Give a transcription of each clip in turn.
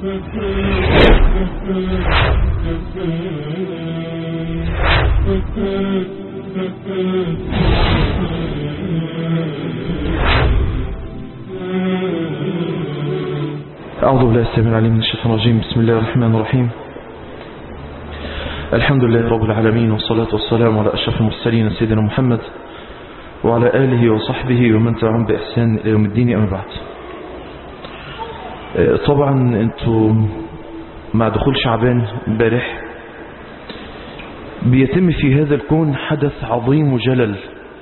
أعوذ بالله السميع العليم من الشيطان الرجيم بسم الله الرحمن الرحيم الحمد لله رب العالمين والصلاة والسلام على أشرف المرسلين سيدنا محمد وعلى آله وصحبه ومن تبعهم بإحسان إلى يوم الدين أما بعد طبعا انتم مع دخول شعبان امبارح بيتم في هذا الكون حدث عظيم وجلل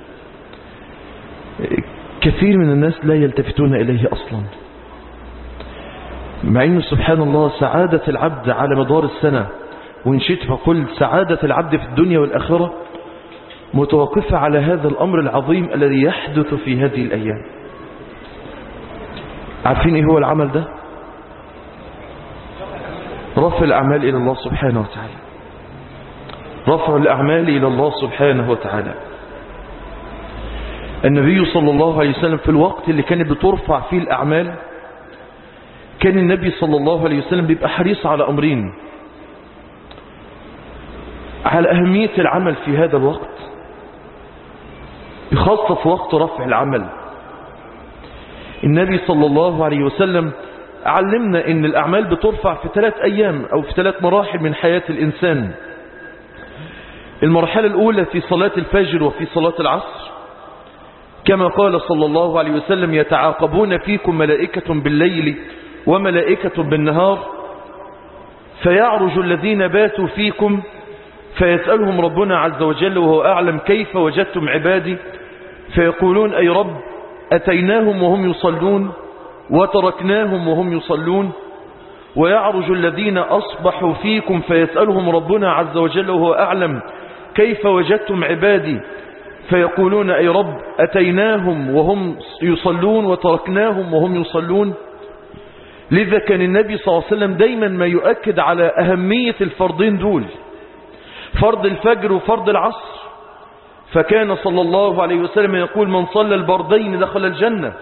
كثير من الناس لا يلتفتون إليه أصلا مع أنه سبحان الله سعادة العبد على مدار السنة وإن شئت فقل سعادة العبد في الدنيا والآخرة متوقفة على هذا الأمر العظيم الذي يحدث في هذه الأيام عارفين إيه هو العمل ده رفع الأعمال إلى الله سبحانه وتعالى رفع الأعمال إلى الله سبحانه وتعالى النبي صلى الله عليه وسلم في الوقت اللي كانت بترفع فيه الأعمال كان النبي صلى الله عليه وسلم بيبقى حريص على أمرين على أهمية العمل في هذا الوقت بخاصة في وقت رفع العمل النبي صلى الله عليه وسلم علمنا ان الأعمال بترفع في ثلاث أيام أو في ثلاث مراحل من حياة الإنسان المرحلة الأولى في صلاة الفجر وفي صلاة العصر كما قال صلى الله عليه وسلم يتعاقبون فيكم ملائكة بالليل وملائكة بالنهار فيعرج الذين باتوا فيكم فيسألهم ربنا عز وجل وهو أعلم كيف وجدتم عبادي فيقولون أي رب أتيناهم وهم يصلون وتركناهم وهم يصلون ويعرج الذين أصبحوا فيكم فيسألهم ربنا عز وجل وهو أعلم كيف وجدتم عبادي فيقولون أي رب أتيناهم وهم يصلون وتركناهم وهم يصلون لذا كان النبي صلى الله عليه وسلم دايما ما يؤكد على أهمية الفرضين دول فرض الفجر وفرض العصر فكان صلى الله عليه وسلم يقول من صلى البردين دخل الجنة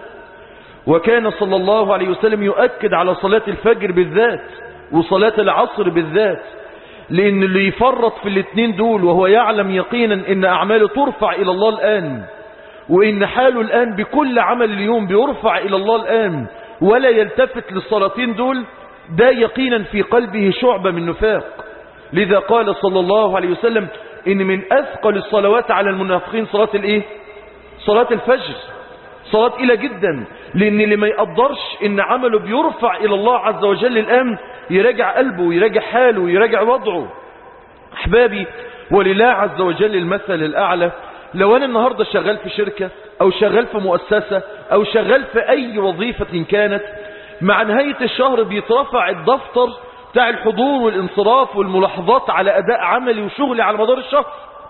وكان صلى الله عليه وسلم يؤكد على صلاة الفجر بالذات وصلاة العصر بالذات لأن اللي يفرط في الاثنين دول وهو يعلم يقينا أن أعماله ترفع إلى الله الآن وإن حاله الآن بكل عمل اليوم بيرفع إلى الله الآن ولا يلتفت للصلاتين دول ده يقينا في قلبه شعبة من نفاق لذا قال صلى الله عليه وسلم إن من أثقل الصلوات على المنافقين صلاة الإيه؟ صلاة الفجر صلاة إلى جدا لأن اللي ما يقدرش إن عمله بيرفع إلى الله عز وجل الآن يراجع قلبه ويراجع حاله ويراجع وضعه أحبابي ولله عز وجل المثل الأعلى لو أنا النهاردة شغال في شركة أو شغال في مؤسسة أو شغال في أي وظيفة كانت مع نهاية الشهر بيترفع الدفتر بتاع الحضور والانصراف والملاحظات على أداء عملي وشغلي على مدار الشهر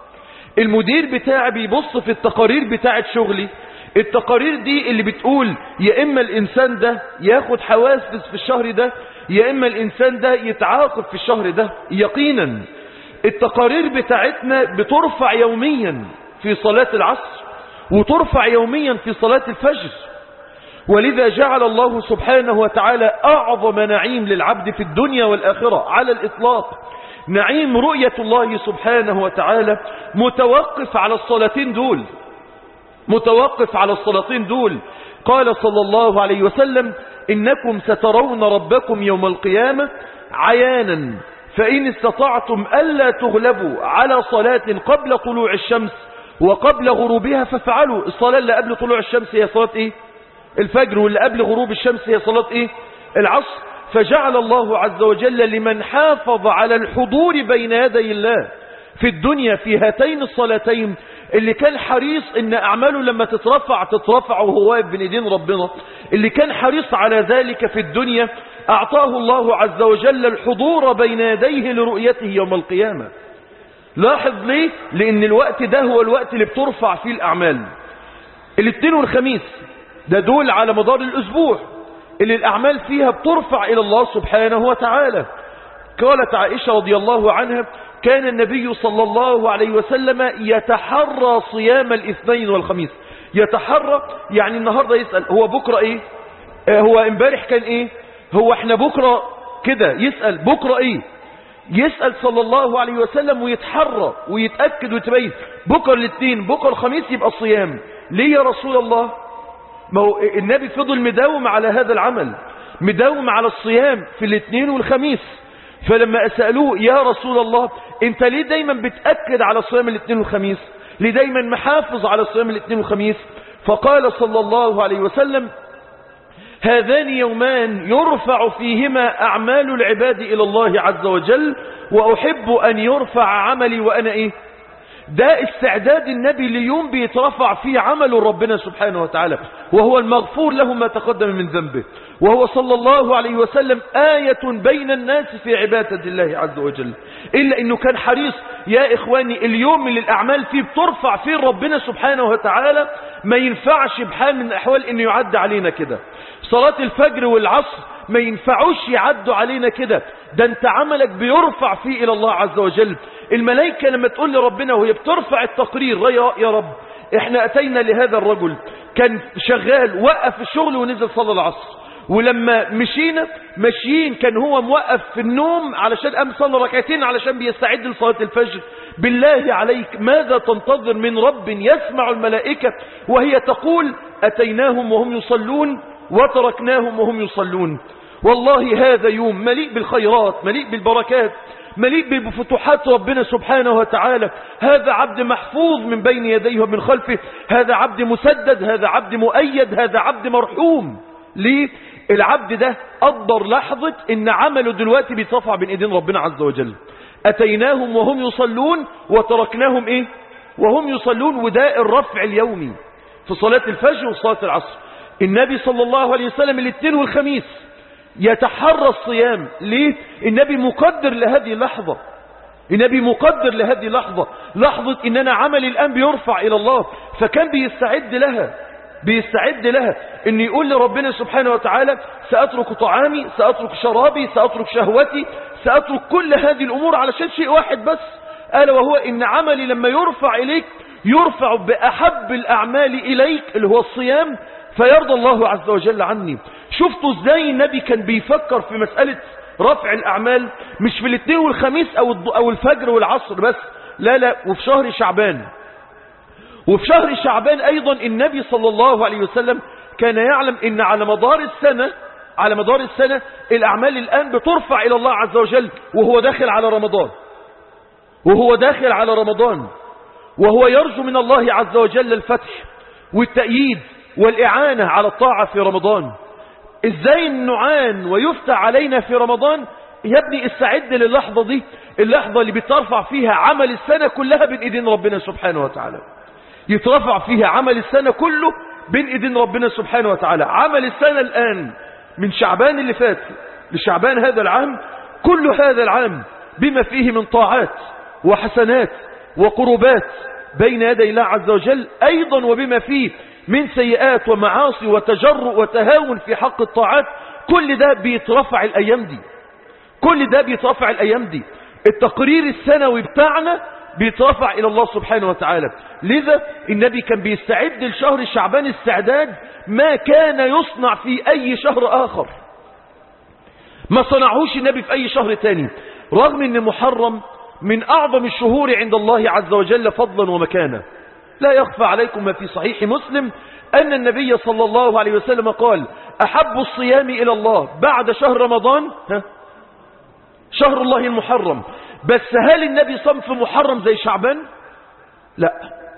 المدير بتاعي بيبص في التقارير بتاعة شغلي التقارير دي اللي بتقول يا إما الإنسان ده ياخد حوافز في الشهر ده يا إما الإنسان ده يتعاقب في الشهر ده يقينا التقارير بتاعتنا بترفع يوميا في صلاة العصر وترفع يوميا في صلاة الفجر ولذا جعل الله سبحانه وتعالى أعظم نعيم للعبد في الدنيا والآخرة على الإطلاق نعيم رؤية الله سبحانه وتعالى متوقف على الصلاتين دول متوقف على الصلاتين دول قال صلى الله عليه وسلم إنكم سترون ربكم يوم القيامة عيانا فإن استطعتم ألا تغلبوا على صلاة قبل طلوع الشمس وقبل غروبها فافعلوا الصلاة اللي قبل طلوع الشمس هي صلاة إيه الفجر واللي قبل غروب الشمس هي صلاة إيه العصر فجعل الله عز وجل لمن حافظ على الحضور بين يدي الله في الدنيا في هاتين الصلاتين اللي كان حريص ان اعماله لما تترفع تترفع وهو واقف بين ايدين ربنا اللي كان حريص على ذلك في الدنيا اعطاه الله عز وجل الحضور بين يديه لرؤيته يوم القيامة لاحظ ليه لان الوقت ده هو الوقت اللي بترفع فيه الاعمال الاثنين والخميس ده دول على مدار الاسبوع اللي الاعمال فيها بترفع الى الله سبحانه وتعالى قالت عائشة رضي الله عنها كان النبي صلى الله عليه وسلم يتحرى صيام الاثنين والخميس يتحرى يعني النهاردة يسأل هو بكرة ايه آه هو امبارح كان ايه هو احنا بكرة كده يسأل بكرة ايه يسأل صلى الله عليه وسلم ويتحرى ويتأكد ويتبين بكرة الاثنين بكرة الخميس يبقى صيام ليه يا رسول الله ما هو النبي فضل مداوم على هذا العمل مداوم على الصيام في الاثنين والخميس فلما سألوه يا رسول الله انت ليه دايما بتأكد على صيام الاثنين والخميس ليه دايما محافظ على صيام الاثنين والخميس فقال صلى الله عليه وسلم هذان يومان يرفع فيهما أعمال العباد إلى الله عز وجل وأحب أن يرفع عملي وأنا إيه ده استعداد النبي ليوم بيترفع فيه عمل ربنا سبحانه وتعالى وهو المغفور له ما تقدم من ذنبه وهو صلى الله عليه وسلم آية بين الناس في عبادة الله عز وجل إلا أنه كان حريص يا إخواني اليوم اللي الأعمال فيه بترفع فيه ربنا سبحانه وتعالى ما ينفعش بحال من الأحوال أنه يعد علينا كده صلاة الفجر والعصر ما ينفعوش يعدوا علينا كده ده انت عملك بيرفع فيه إلى الله عز وجل الملائكة لما تقول لربنا وهي بترفع التقرير يا, يا رب احنا أتينا لهذا الرجل كان شغال وقف الشغل ونزل صلى العصر ولما مشينا ماشيين كان هو موقف في النوم علشان قام صلى ركعتين علشان بيستعد لصلاة الفجر بالله عليك ماذا تنتظر من رب يسمع الملائكة وهي تقول أتيناهم وهم يصلون وتركناهم وهم يصلون والله هذا يوم مليء بالخيرات مليء بالبركات مليء بفتوحات ربنا سبحانه وتعالى هذا عبد محفوظ من بين يديه ومن خلفه هذا عبد مسدد هذا عبد مؤيد هذا عبد مرحوم ليه العبد ده قدر لحظة ان عمله دلوقتي بيترفع بين ايدين ربنا عز وجل اتيناهم وهم يصلون وتركناهم ايه وهم يصلون وده الرفع اليومي في صلاة الفجر وصلاة العصر النبي صلى الله عليه وسلم الاثنين والخميس يتحرى الصيام ليه النبي مقدر لهذه اللحظة النبي مقدر لهذه اللحظة لحظة ان انا عملي الان بيرفع الى الله فكان بيستعد لها بيستعد لها ان يقول لربنا سبحانه وتعالى سأترك طعامي سأترك شرابي سأترك شهوتي سأترك كل هذه الامور علشان شيء واحد بس ألا وهو ان عملي لما يرفع اليك يرفع بأحب الأعمال إليك اللي هو الصيام فيرضى الله عز وجل عني شفتوا ازاي النبي كان بيفكر في مسألة رفع الأعمال مش في الاثنين والخميس أو, أو الفجر والعصر بس لا لا وفي شهر شعبان وفي شهر شعبان أيضا النبي صلى الله عليه وسلم كان يعلم ان على مدار السنة على مدار السنة الأعمال الآن بترفع إلى الله عز وجل وهو داخل على رمضان وهو داخل على رمضان وهو يرجو من الله عز وجل الفتح والتأييد والإعانة على الطاعة في رمضان ازاي نعان ويفتح علينا في رمضان يا ابني استعد للحظة دي اللحظة اللي بترفع فيها عمل السنة كلها بين ايدين ربنا سبحانه وتعالى يترفع فيها عمل السنة كله بين ايدين ربنا سبحانه وتعالى عمل السنة الآن من شعبان اللي فات لشعبان هذا العام كل هذا العام بما فيه من طاعات وحسنات وقربات بين يدي الله عز وجل أيضا وبما فيه من سيئات ومعاصي وتجرؤ وتهاون في حق الطاعات كل ده بيترفع الأيام دي كل ده بيترفع الأيام دي التقرير السنوي بتاعنا بيترفع إلى الله سبحانه وتعالى لذا النبي كان بيستعد لشهر شعبان استعداد ما كان يصنع في أي شهر آخر ما صنعوش النبي في أي شهر تاني رغم أن محرم من أعظم الشهور عند الله عز وجل فضلا ومكانا لا يخفى عليكم ما في صحيح مسلم أن النبي صلى الله عليه وسلم قال أحب الصيام إلى الله بعد شهر رمضان ها شهر الله المحرم بس هل النبي صام في محرم زي شعبان لا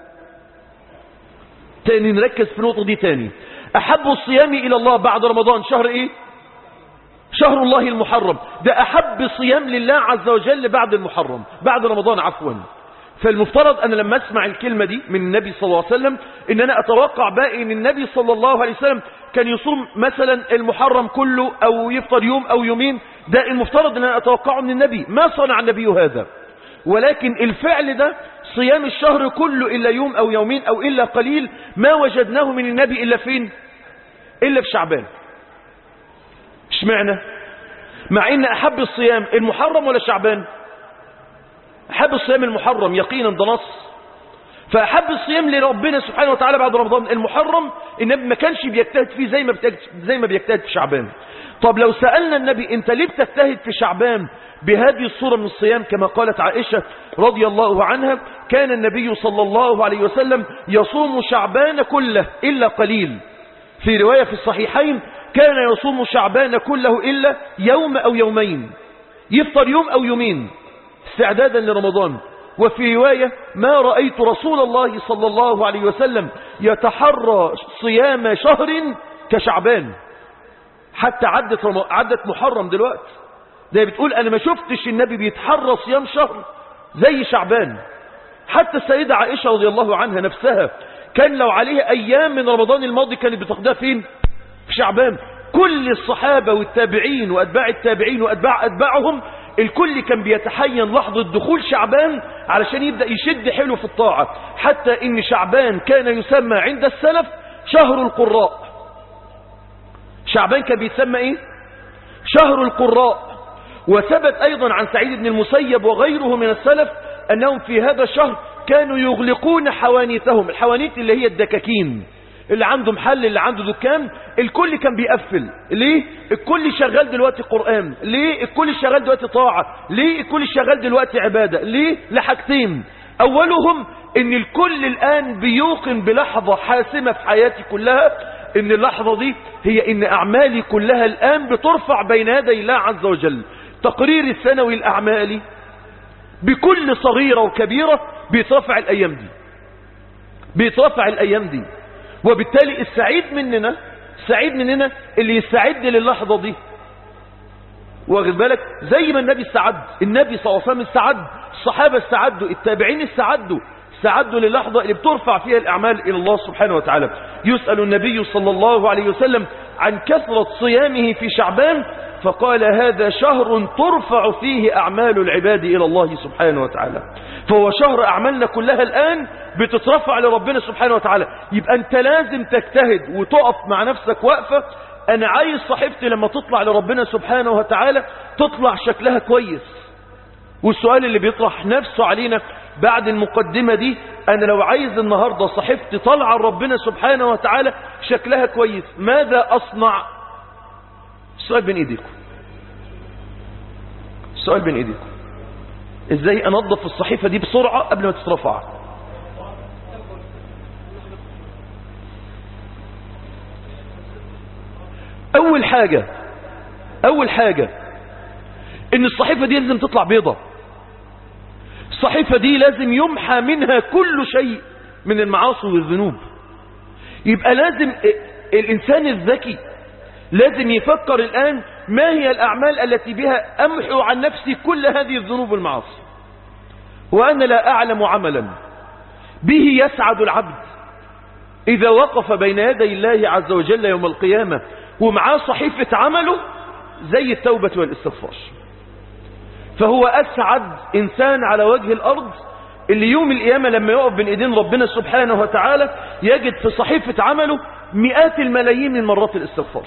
تاني نركز في النقطة دي تاني أحب الصيام إلى الله بعد رمضان شهر إيه شهر الله المحرم ده أحب صيام لله عز وجل بعد المحرم بعد رمضان عفوا فالمفترض أنا لما أسمع الكلمة دي من النبي صلى الله عليه وسلم إن أنا أتوقع بقى إن النبي صلى الله عليه وسلم كان يصوم مثلا المحرم كله أو يفطر يوم أو يومين ده المفترض أن أنا أتوقعه من النبي ما صنع النبي هذا ولكن الفعل ده صيام الشهر كله إلا يوم أو يومين أو إلا قليل ما وجدناه من النبي إلا فين إلا في شعبان اشمعنى مع ان احب الصيام المحرم ولا شعبان احب الصيام المحرم يقينا ده نص فاحب الصيام لربنا سبحانه وتعالى بعد رمضان المحرم النبي ما كانش بيجتهد فيه زي ما بيجتهد زي ما بيجتهد في شعبان طب لو سألنا النبي انت ليه بتجتهد في شعبان بهذه الصورة من الصيام كما قالت عائشة رضي الله عنها كان النبي صلى الله عليه وسلم يصوم شعبان كله إلا قليل في رواية في الصحيحين كان يصوم شعبان كله إلا يوم أو يومين يفطر يوم أو يومين استعدادا لرمضان وفي رواية ما رأيت رسول الله صلى الله عليه وسلم يتحرى صيام شهر كشعبان حتى عدت, رم... عدت محرم دلوقتي زي بتقول أنا ما شفتش النبي بيتحرى صيام شهر زي شعبان حتى السيدة عائشة رضي الله عنها نفسها كان لو عليها أيام من رمضان الماضي كانت بتاخدها فين في شعبان كل الصحابة والتابعين وأتباع التابعين وأتباع أتباعهم الكل كان بيتحين لحظة دخول شعبان علشان يبدأ يشد حلو في الطاعة حتى إن شعبان كان يسمى عند السلف شهر القراء شعبان كان بيتسمى إيه شهر القراء وثبت أيضا عن سعيد بن المسيب وغيره من السلف أنهم في هذا الشهر كانوا يغلقون حوانيتهم الحوانيت اللي هي الدكاكين اللي عنده محل اللي عنده دكان الكل كان بيقفل ليه الكل شغال دلوقتي قرآن ليه الكل شغال دلوقتي طاعة ليه الكل شغال دلوقتي عبادة ليه لحاجتين أولهم ان الكل الآن بيوقن بلحظة حاسمة في حياتي كلها ان اللحظة دي هي ان أعمالي كلها الآن بترفع بين يدي الله عز وجل تقرير السنوي الأعمالي بكل صغيرة وكبيرة بيترفع الأيام دي بيترفع الأيام دي وبالتالي السعيد مننا السعيد مننا اللي يستعد للحظة دي واخد بالك زي ما النبي استعد النبي صلى الله عليه وسلم استعد الصحابة استعدوا التابعين استعدوا استعدوا للحظة اللي بترفع فيها الأعمال إلى الله سبحانه وتعالى يسأل النبي صلى الله عليه وسلم عن كثرة صيامه في شعبان فقال هذا شهر ترفع فيه أعمال العباد إلى الله سبحانه وتعالى فهو شهر أعمالنا كلها الآن بتترفع لربنا سبحانه وتعالى يبقى أنت لازم تجتهد وتقف مع نفسك وقفة أنا عايز صحيفتي لما تطلع لربنا سبحانه وتعالى تطلع شكلها كويس والسؤال اللي بيطرح نفسه علينا بعد المقدمة دي أنا لو عايز النهاردة صحيفتي طالعة لربنا سبحانه وتعالى شكلها كويس ماذا أصنع السؤال بين ايديكم السؤال بين ايديكم ازاي انظف الصحيفة دي بسرعة قبل ما تترفع اول حاجة اول حاجة ان الصحيفة دي لازم تطلع بيضة الصحيفة دي لازم يمحى منها كل شيء من المعاصي والذنوب يبقى لازم الانسان الذكي لازم يفكر الآن ما هي الأعمال التي بها أمحو عن نفسي كل هذه الذنوب والمعاصي وأنا لا أعلم عملا به يسعد العبد إذا وقف بين يدي الله عز وجل يوم القيامة ومعاه صحيفة عمله زي التوبة والاستغفار فهو أسعد إنسان على وجه الأرض اللي يوم القيامة لما يقف بين إيدين ربنا سبحانه وتعالى يجد في صحيفة عمله مئات الملايين من مرات الاستغفار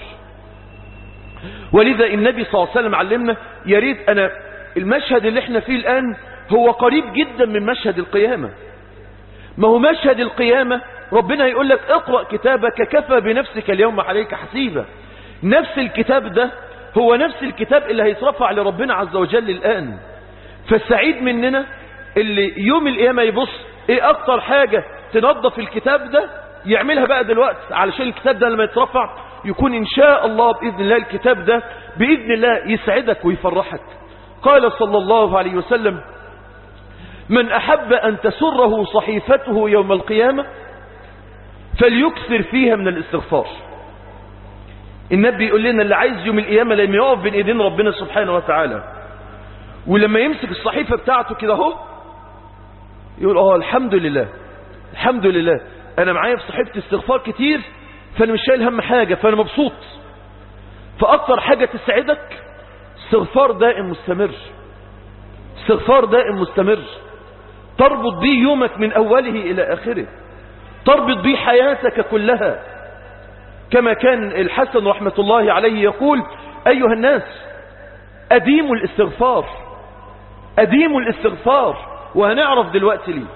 ولذا النبي صلى الله عليه وسلم علمنا يا ريت أنا المشهد اللي احنا فيه الآن هو قريب جدا من مشهد القيامة ما هو مشهد القيامة ربنا يقول لك اقرأ كتابك كفى بنفسك اليوم عليك حسيبا نفس الكتاب ده هو نفس الكتاب اللي هيترفع لربنا عز وجل الآن فالسعيد مننا اللي يوم القيامة يبص ايه اكتر حاجة تنظف الكتاب ده يعملها بقى دلوقتي علشان الكتاب ده لما يترفع يكون إن شاء الله بإذن الله الكتاب ده بإذن الله يسعدك ويفرحك قال صلى الله عليه وسلم من أحب أن تسره صحيفته يوم القيامة فليكثر فيها من الاستغفار النبي يقول لنا اللي عايز يوم القيامة لما يقف بين ايدين ربنا سبحانه وتعالى ولما يمسك الصحيفة بتاعته كده اهو يقول اه الحمد لله الحمد لله انا معايا في صحيفة استغفار كتير فانا مش شايل هم حاجة فانا مبسوط فاكتر حاجة تسعدك استغفار دائم مستمر استغفار دائم مستمر تربط بيه يومك من اوله الى اخره تربط بيه حياتك كلها كما كان الحسن رحمة الله عليه يقول ايها الناس اديموا الاستغفار اديموا الاستغفار وهنعرف دلوقتي ليه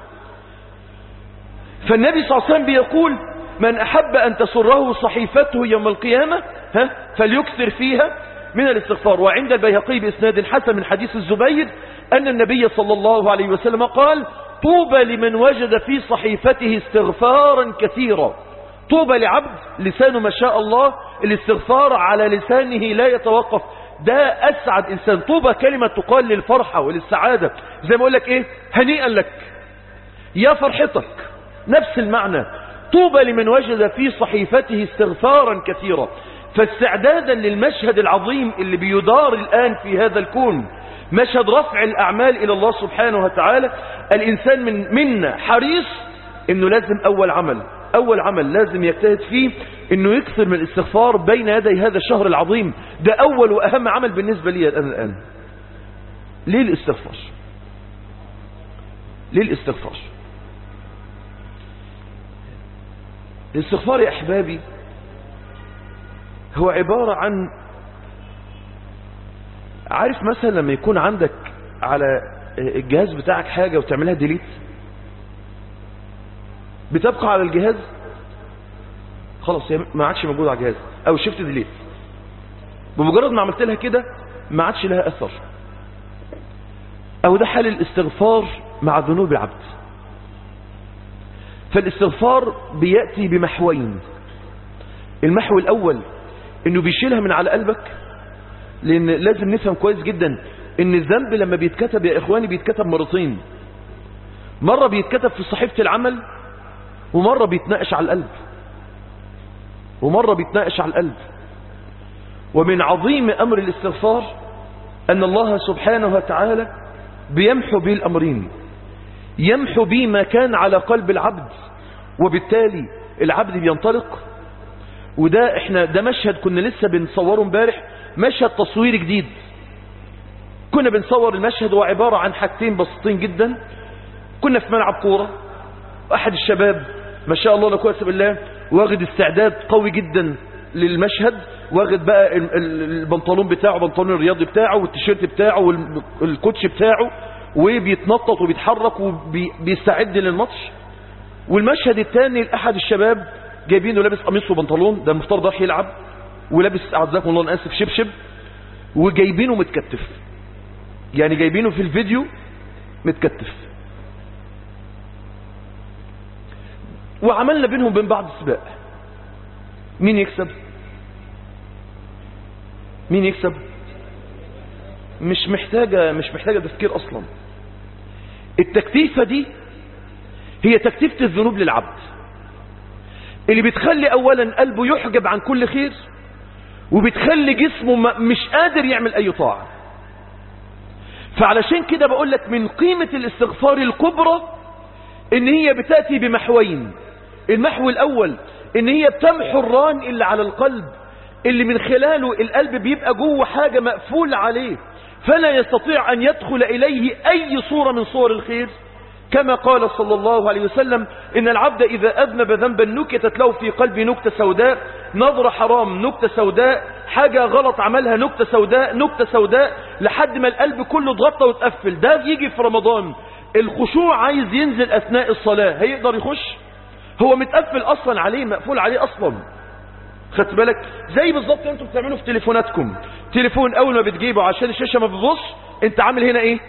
فالنبي صلى الله عليه وسلم بيقول من أحب أن تسره صحيفته يوم القيامة ها فليكثر فيها من الاستغفار وعند البيهقي بإسناد حسن من حديث الزبير أن النبي صلى الله عليه وسلم قال طوبى لمن وجد في صحيفته استغفارا كثيرا طوبى لعبد لسانه ما شاء الله الاستغفار على لسانه لا يتوقف ده أسعد إنسان طوبى كلمة تقال للفرحة وللسعادة زي ما أقول لك إيه هنيئا لك يا فرحتك نفس المعنى طوبى لمن وجد في صحيفته استغفارا كثيرا فاستعدادا للمشهد العظيم اللي بيدار الآن في هذا الكون مشهد رفع الأعمال إلى الله سبحانه وتعالى الإنسان من منا حريص إنه لازم أول عمل أول عمل لازم يجتهد فيه إنه يكثر من الاستغفار بين يدي هذا الشهر العظيم ده أول وأهم عمل بالنسبة لي الآن الآن ليه الاستغفار ليه الاستغفار الاستغفار يا أحبابي هو عبارة عن عارف مثلا لما يكون عندك على الجهاز بتاعك حاجة وتعملها ديليت بتبقى على الجهاز خلاص هي ما عادش موجود على الجهاز او شفت ديليت بمجرد ما عملت لها كده ما عادش لها اثر او ده حال الاستغفار مع ذنوب العبد فالاستغفار بيأتي بمحوين المحو الاول انه بيشيلها من على قلبك لان لازم نفهم كويس جدا ان الذنب لما بيتكتب يا اخواني بيتكتب مرتين مرة بيتكتب في صحيفة العمل ومرة بيتناقش على القلب ومرة بيتناقش على القلب ومن عظيم أمر الاستغفار أن الله سبحانه وتعالى بيمحو به الأمرين يمحو به ما كان على قلب العبد وبالتالي العبد بينطلق وده احنا ده مشهد كنا لسه بنصوره امبارح مشهد تصوير جديد كنا بنصور المشهد هو عبارة عن حاجتين بسيطين جدا كنا في ملعب كورة أحد الشباب ما شاء الله لا قوه الا بالله واخد استعداد قوي جدا للمشهد واخد بقى البنطلون بتاعه بنطلون الرياضي بتاعه والتيشيرت بتاعه والكوتش بتاعه وبيتنطط وبيتحرك وبيستعد للماتش والمشهد الثاني احد الشباب جايبينه لابس قميص وبنطلون ده المفترض راح يلعب ولابس اعزكم الله انا اسف شبشب وجايبينه متكتف يعني جايبينه في الفيديو متكتف وعملنا بينهم بين بعض سباق مين يكسب مين يكسب مش محتاجة مش محتاجة تفكير اصلا التكتيفة دي هي تكتيفة الذنوب للعبد اللي بتخلي اولا قلبه يحجب عن كل خير وبتخلي جسمه مش قادر يعمل اي طاعة فعلشان كده بقول لك من قيمة الاستغفار الكبرى ان هي بتأتي بمحوين المحو الاول ان هي بتمحو الران اللي على القلب اللي من خلاله القلب بيبقى جوه حاجة مقفول عليه فلا يستطيع ان يدخل اليه اي صورة من صور الخير كما قال صلى الله عليه وسلم إن العبد إذا أذنب ذنبا نكتت له في قلبه نكتة سوداء نظرة حرام نكتة سوداء حاجة غلط عملها نكتة سوداء نكتة سوداء لحد ما القلب كله اتغطى واتقفل ده يجي في رمضان الخشوع عايز ينزل أثناء الصلاة هيقدر يخش هو متقفل أصلا عليه مقفول عليه أصلا خدت بالك زي بالظبط انتوا بتعملوا في تليفوناتكم تليفون اول ما بتجيبه عشان الشاشه ما بتبص انت عامل هنا ايه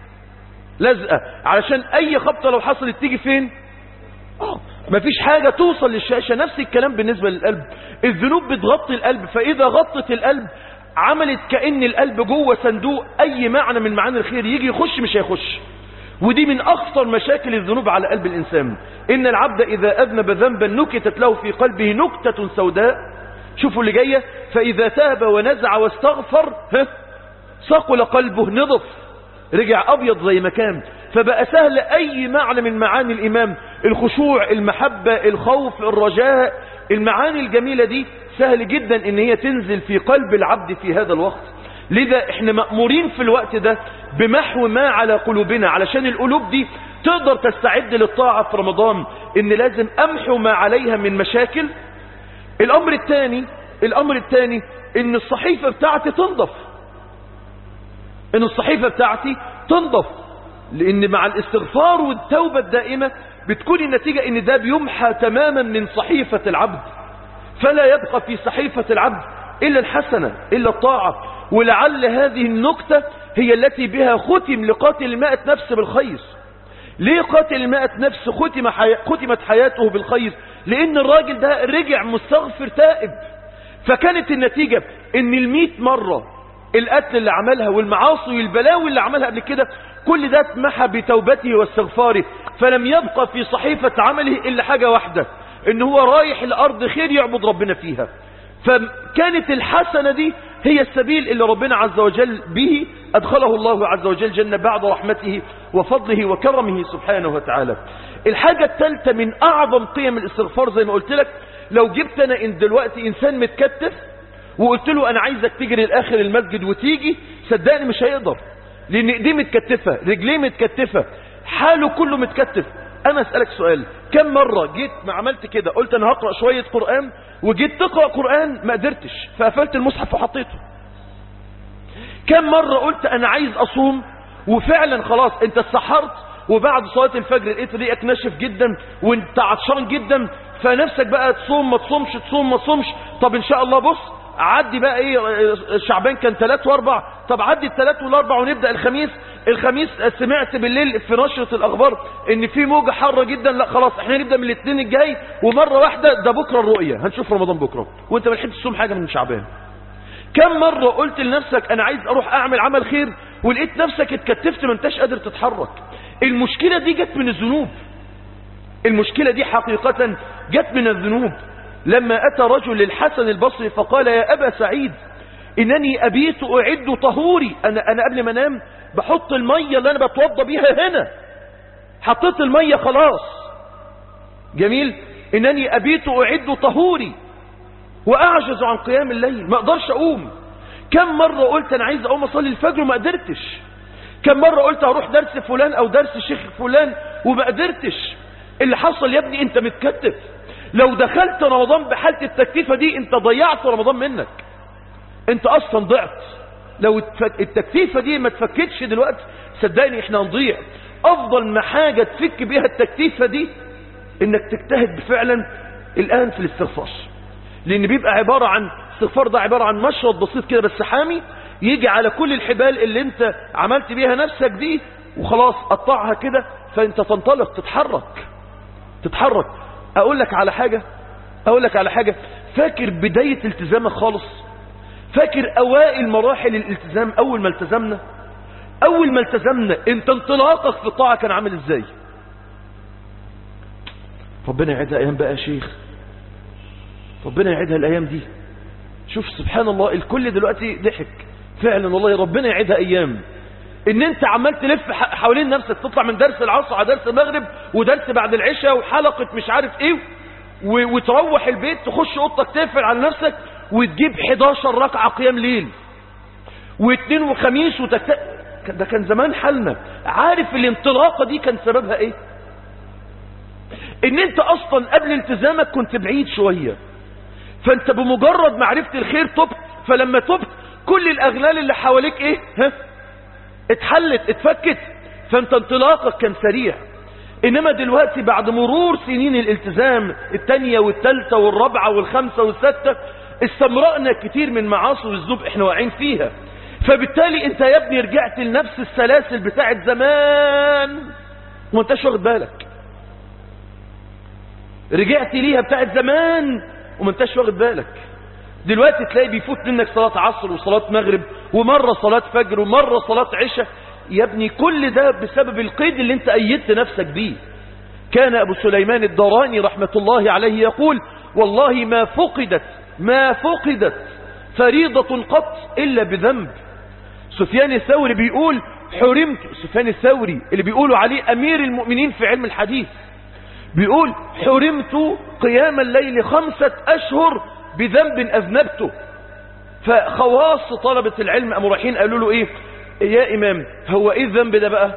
لزقه علشان اي خبطه لو حصلت تيجي فين اه مفيش حاجه توصل للشاشه نفس الكلام بالنسبه للقلب الذنوب بتغطي القلب فاذا غطت القلب عملت كأن القلب جوه صندوق اي معنى من معاني الخير يجي يخش مش هيخش ودي من أخطر مشاكل الذنوب على قلب الإنسان إن العبد إذا أذنب ذنبا نكتت له في قلبه نكتة سوداء شوفوا اللي جاية فإذا تاب ونزع واستغفر ها صقل قلبه نضف رجع أبيض زي ما كان فبقى سهل أي معنى من معاني الإمام الخشوع المحبة الخوف الرجاء المعاني الجميلة دي سهل جدا ان هي تنزل في قلب العبد في هذا الوقت لذا احنا مأمورين في الوقت ده بمحو ما على قلوبنا علشان القلوب دي تقدر تستعد للطاعة في رمضان ان لازم امحو ما عليها من مشاكل الامر الثاني الامر الثاني ان الصحيفة بتاعتي تنضف ان الصحيفة بتاعتي تنضف لان مع الاستغفار والتوبة الدائمة بتكون النتيجة ان ده بيمحى تماما من صحيفة العبد فلا يبقى في صحيفة العبد إلا الحسنة إلا الطاعة ولعل هذه النكتة هي التي بها ختم لقاتل المائة نفس بالخير ليه قاتل المائة نفس ختم حي... ختمت حياته بالخير لأن الراجل ده رجع مستغفر تائب فكانت النتيجة ان المئة مرة القتل اللي عملها والمعاصي والبلاوي اللي عملها قبل كده كل ده اتمحى بتوبته واستغفاره فلم يبقى في صحيفة عمله إلا حاجة واحدة ان هو رايح الأرض خير يعبد ربنا فيها فكانت الحسنة دي هي السبيل اللي ربنا عز وجل به أدخله الله عز وجل جنة بعد رحمته وفضله وكرمه سبحانه وتعالى الحاجة الثالثة من أعظم قيم الاستغفار زي ما قلت لك لو جبت أنا إن دلوقتي إنسان متكتف وقلت له أنا عايزك تجري لآخر المسجد وتيجي صدقني مش هيقدر لأن إيديه متكتفة رجليه متكتفة حاله كله متكتف أنا أسألك سؤال كم مرة جيت ما عملت كده قلت أنا هقرأ شوية قرآن وجيت تقرأ قرآن ما قدرتش فقفلت المصحف وحطيته كم مرة قلت أنا عايز أصوم وفعلا خلاص أنت اتسحرت وبعد صلاة الفجر لقيت ريقك ناشف جدا وانت عطشان جدا فنفسك بقى تصوم ما تصومش تصوم ما تصومش طب ان شاء الله بص عدي بقى ايه شعبان كان ثلاث واربع طب عدي الثلاث والاربع ونبدأ الخميس الخميس سمعت بالليل في نشرة الاخبار ان في موجة حارة جدا لا خلاص احنا نبدأ من الاثنين الجاي ومرة واحدة ده بكرة الرؤية هنشوف رمضان بكرة وانت ما لحقتش تصوم حاجة من شعبان كم مرة قلت لنفسك انا عايز اروح اعمل عمل خير ولقيت نفسك اتكتفت ما انتش قادر تتحرك المشكلة دي جت من الذنوب المشكلة دي حقيقة جت من الذنوب لما أتى رجل للحسن البصري فقال يا أبا سعيد إنني أبيت أعد طهوري أنا, أنا قبل ما أنام بحط المية اللي أنا بتوضى بيها هنا حطيت المية خلاص جميل إنني أبيت أعد طهوري وأعجز عن قيام الليل ما أقدرش أقوم كم مرة قلت أنا عايز أقوم أصلي الفجر وما قدرتش كم مرة قلت هروح درس فلان أو درس شيخ فلان وما قدرتش اللي حصل يا ابني أنت متكتف لو دخلت رمضان بحالة التكتيفة دي أنت ضيعت رمضان منك أنت أصلا ضعت لو التكتيفة دي ما تفكتش دلوقتي صدقني احنا هنضيع أفضل ما حاجة تفك بيها التكتيفة دي انك تجتهد فعلا الآن في الاستغفار لأن بيبقى عبارة عن استغفار ده عبارة عن مشرط بسيط كده بس حامي يجي على كل الحبال اللي انت عملت بيها نفسك دي وخلاص قطعها كده فانت تنطلق تتحرك تتحرك اقول لك على حاجة اقول لك على حاجة فاكر بداية التزامك خالص فاكر اوائل مراحل الالتزام اول ما التزمنا اول ما التزمنا انت انطلاقك في الطاعة كان عامل ازاي ربنا يعيدها ايام بقى يا شيخ ربنا يعيدها الايام دي شوف سبحان الله الكل دلوقتي ضحك فعلا والله ربنا يعيدها ايام ان انت عمال تلف حوالين نفسك تطلع من درس العصر على درس المغرب ودرس بعد العشاء وحلقة مش عارف ايه وتروح البيت تخش اوضتك تقفل على نفسك وتجيب 11 ركعة قيام ليل واثنين وخميس وتكت... ده كان زمان حالنا عارف الانطلاقة دي كان سببها ايه ان انت اصلا قبل التزامك كنت بعيد شوية فانت بمجرد معرفة الخير تبت فلما تبت كل الاغلال اللي حواليك ايه ها اتحلت اتفكت فانت انطلاقك كان سريع انما دلوقتي بعد مرور سنين الالتزام التانية والتالتة والرابعة والخمسة والستة استمرأنا كتير من معاصي والذنوب احنا واقعين فيها فبالتالي انت يا ابني رجعت لنفس السلاسل بتاعت زمان وما انتش واخد بالك رجعت ليها بتاعت زمان وما انتش واخد بالك دلوقتي تلاقي بيفوت منك صلاة عصر وصلاة مغرب ومرة صلاة فجر ومرة صلاة عشاء يا ابني كل ده بسبب القيد اللي انت ايدت نفسك بيه كان ابو سليمان الدراني رحمة الله عليه يقول والله ما فقدت ما فقدت فريضة قط الا بذنب سفيان الثوري بيقول حرمت سفيان الثوري اللي بيقولوا عليه امير المؤمنين في علم الحديث بيقول حرمت قيام الليل خمسة اشهر بذنب اذنبته فخواص طلبة العلم قاموا رايحين قالوا له ايه يا امام هو ايه الذنب ده بقى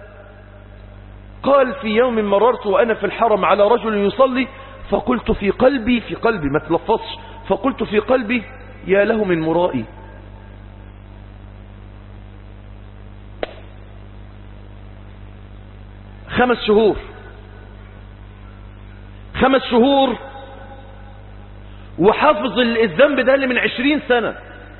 قال في يوم مررت وانا في الحرم على رجل يصلي فقلت في قلبي في قلبي ما تلفظش فقلت في قلبي يا له من مرائي خمس شهور خمس شهور وحافظ الذنب ده اللي من عشرين سنة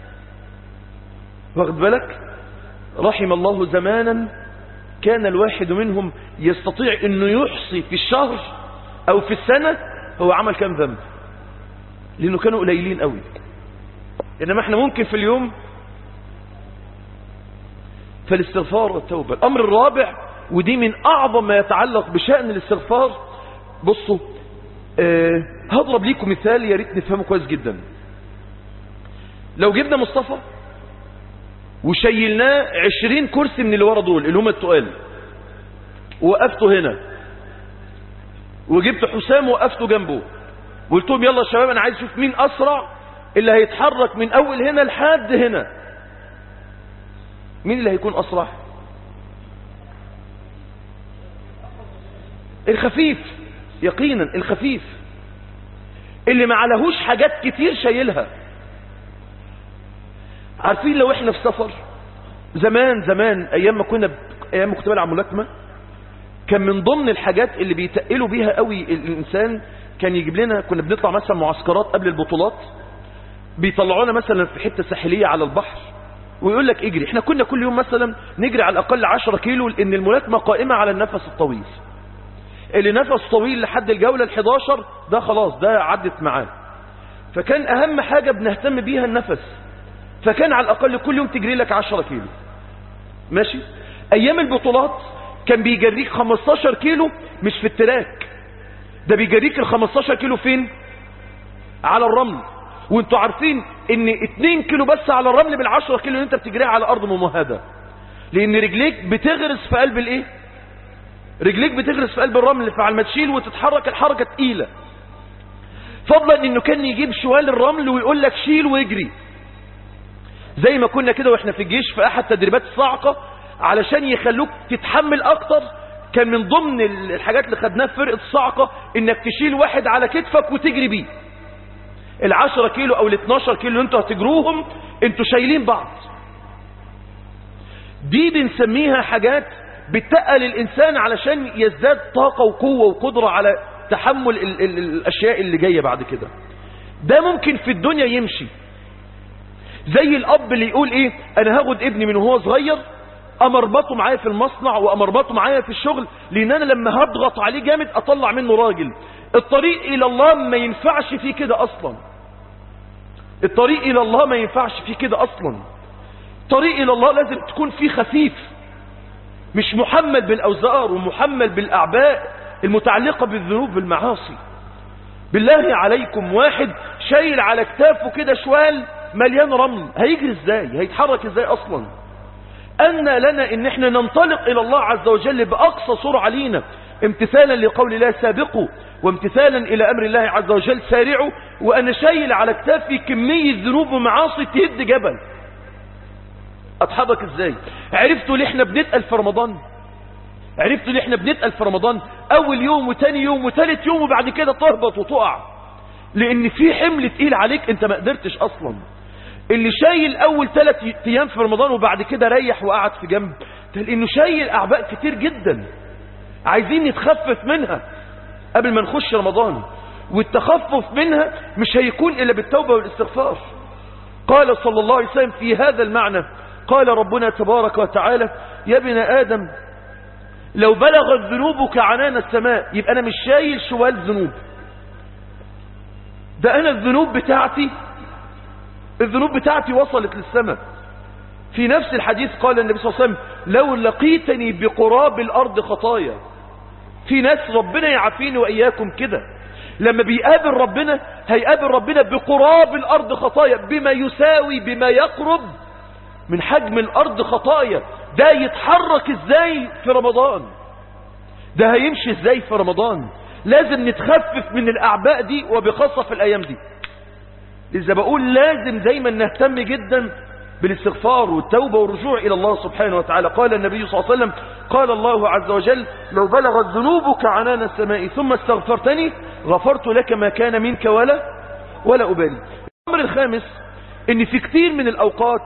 واخد بالك رحم الله زمانا كان الواحد منهم يستطيع انه يحصي في الشهر او في السنة هو عمل كام ذنب لانه كانوا قليلين قوي انما احنا ممكن في اليوم فالاستغفار والتوبة الامر الرابع ودي من اعظم ما يتعلق بشأن الاستغفار بصوا أه هضرب ليكم مثال يا ريت نفهمه كويس جدا لو جبنا مصطفى وشيلناه عشرين كرسي من اللي ورا دول اللي هم التقال ووقفته هنا وجبت حسام ووقفته جنبه وقلت لهم يلا يا شباب انا عايز اشوف مين اسرع اللي هيتحرك من اول هنا لحد هنا مين اللي هيكون اسرع الخفيف يقينا الخفيف اللي ما عليهوش حاجات كتير شايلها عارفين لو احنا في سفر زمان زمان ايام ما كنا ب... ايام ما كنت بلعب ملاكمه كان من ضمن الحاجات اللي بيتقلوا بيها قوي الانسان كان يجيب لنا كنا بنطلع مثلا معسكرات قبل البطولات بيطلعونا مثلا في حته ساحليه على البحر ويقول لك اجري احنا كنا كل يوم مثلا نجري على الاقل 10 كيلو لان الملاكمه قائمه على النفس الطويل اللي نفس طويل لحد الجوله ال11 ده خلاص ده عدت معاه فكان اهم حاجه بنهتم بيها النفس فكان على الأقل كل يوم تجري لك 10 كيلو ماشي أيام البطولات كان بيجريك 15 كيلو مش في التراك ده بيجريك ال 15 كيلو فين على الرمل وانتوا عارفين ان 2 كيلو بس على الرمل بال 10 كيلو اللي انت بتجريها على ارض ممهده لان رجليك بتغرس في قلب الايه رجليك بتغرس في قلب الرمل فعلى ما تشيل وتتحرك الحركه تقيله فضلا انه كان يجيب شوال الرمل ويقول لك شيل واجري زي ما كنا كده واحنا في الجيش في احد تدريبات الصاعقة علشان يخلوك تتحمل اكتر كان من ضمن الحاجات اللي خدناها في فرقة الصاعقة انك تشيل واحد على كتفك وتجري بيه العشرة كيلو او الاتناشر كيلو اللي انتوا هتجروهم انتوا شايلين بعض دي بنسميها حاجات بتقل الانسان علشان يزداد طاقة وقوة وقدرة على تحمل ال ال الاشياء اللي جاية بعد كده ده ممكن في الدنيا يمشي زي الاب اللي يقول ايه انا هاخد ابني من وهو صغير امربطه معايا في المصنع وامربطه معايا في الشغل لان انا لما هضغط عليه جامد اطلع منه راجل الطريق الى الله ما ينفعش فيه كده اصلا الطريق الى الله ما ينفعش فيه كده اصلا طريق الى الله لازم تكون فيه خفيف مش محمل بالاوزار ومحمل بالاعباء المتعلقة بالذنوب بالمعاصي بالله عليكم واحد شايل على كتافه كده شوال مليان رمل هيجري ازاي هيتحرك ازاي اصلا ان لنا ان احنا ننطلق الى الله عز وجل باقصى سرعة لينا امتثالا لقول الله سابقوا وامتثالا الى امر الله عز وجل سارعوا وانا شايل على كتافي كمية ذنوب ومعاصي تهد جبل اتحرك ازاي عرفتوا ليه احنا بنتقل في رمضان عرفتوا ليه احنا بنتقل في رمضان اول يوم وتاني يوم وتالت يوم وبعد كده تهبط وتقع لان في حمل تقيل عليك انت ما قدرتش اصلا اللي شايل اول ثلاث ايام في رمضان وبعد كده ريح وقعد في جنب ده لانه شايل اعباء كتير جدا عايزين نتخفف منها قبل ما نخش رمضان والتخفف منها مش هيكون الا بالتوبة والاستغفار قال صلى الله عليه وسلم في هذا المعنى قال ربنا تبارك وتعالى يا ابن آدم لو بلغت ذنوبك عنان السماء يبقى أنا مش شايل شوال ذنوب ده أنا الذنوب بتاعتي الذنوب بتاعتي وصلت للسماء في نفس الحديث قال النبي صلى الله عليه وسلم لو لقيتني بقراب الأرض خطايا في ناس ربنا يعافيني وإياكم كده لما بيقابل ربنا هيقابل ربنا بقراب الأرض خطايا بما يساوي بما يقرب من حجم الأرض خطايا ده يتحرك ازاي في رمضان ده هيمشي ازاي في رمضان لازم نتخفف من الأعباء دي وبخاصة في الأيام دي إذا بقول لازم دايما نهتم جدا بالاستغفار والتوبة والرجوع إلى الله سبحانه وتعالى قال النبي صلى الله عليه وسلم قال الله عز وجل لو بلغت ذنوبك عنان السماء ثم استغفرتني غفرت لك ما كان منك ولا ولا أبالي الأمر الخامس ان في كتير من الأوقات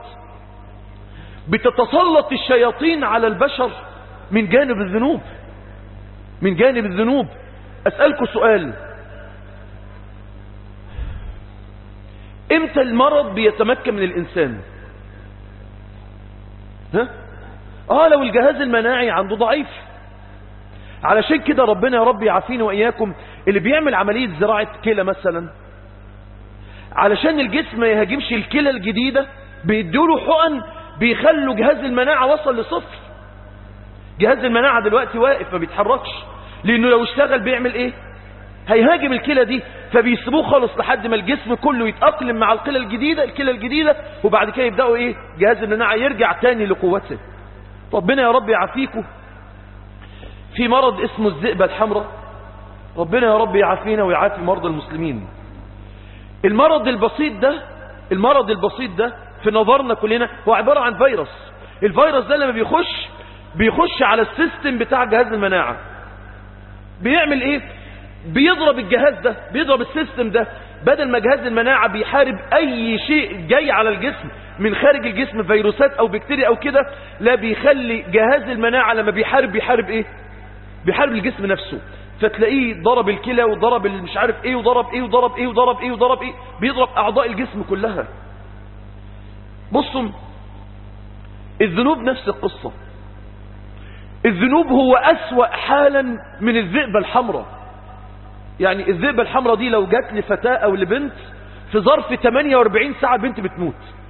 بتتسلط الشياطين على البشر من جانب الذنوب من جانب الذنوب أسألكم سؤال امتى المرض بيتمكن من الانسان ها اه لو الجهاز المناعي عنده ضعيف علشان كده ربنا يا رب يعافينا واياكم اللي بيعمل عملية زراعة كلى مثلا علشان الجسم ما يهاجمش الكلى الجديدة بيدوله حقن بيخلوا جهاز المناعة وصل لصفر جهاز المناعة دلوقتي واقف ما بيتحركش لانه لو اشتغل بيعمل ايه هيهاجم الكلى دي فبيسيبوه خالص لحد ما الجسم كله يتأقلم مع الكلى الجديدة الكلى الجديدة وبعد كده يبدأوا ايه جهاز المناعة يرجع تاني لقوته ربنا يا رب يعافيكم في مرض اسمه الذئبة الحمراء ربنا يا رب يعافينا ويعافي مرضى المسلمين المرض البسيط ده المرض البسيط ده في نظرنا كلنا هو عبارة عن فيروس الفيروس ده لما بيخش بيخش على السيستم بتاع جهاز المناعة بيعمل ايه بيضرب الجهاز ده بيضرب السيستم ده بدل ما جهاز المناعة بيحارب اي شيء جاي على الجسم من خارج الجسم فيروسات او بكتيريا او كده لا بيخلي جهاز المناعة لما بيحارب بيحارب ايه بيحارب الجسم نفسه فتلاقيه ضرب الكلى وضرب مش عارف ايه وضرب ايه وضرب ايه وضرب ايه وضرب ايه بيضرب اعضاء الجسم كلها بصوا الذنوب نفس القصة الذنوب هو أسوأ حالا من الذئبة الحمراء يعني الذئبة الحمراء دي لو جات لفتاة أو لبنت في ظرف 48 ساعة بنت بتموت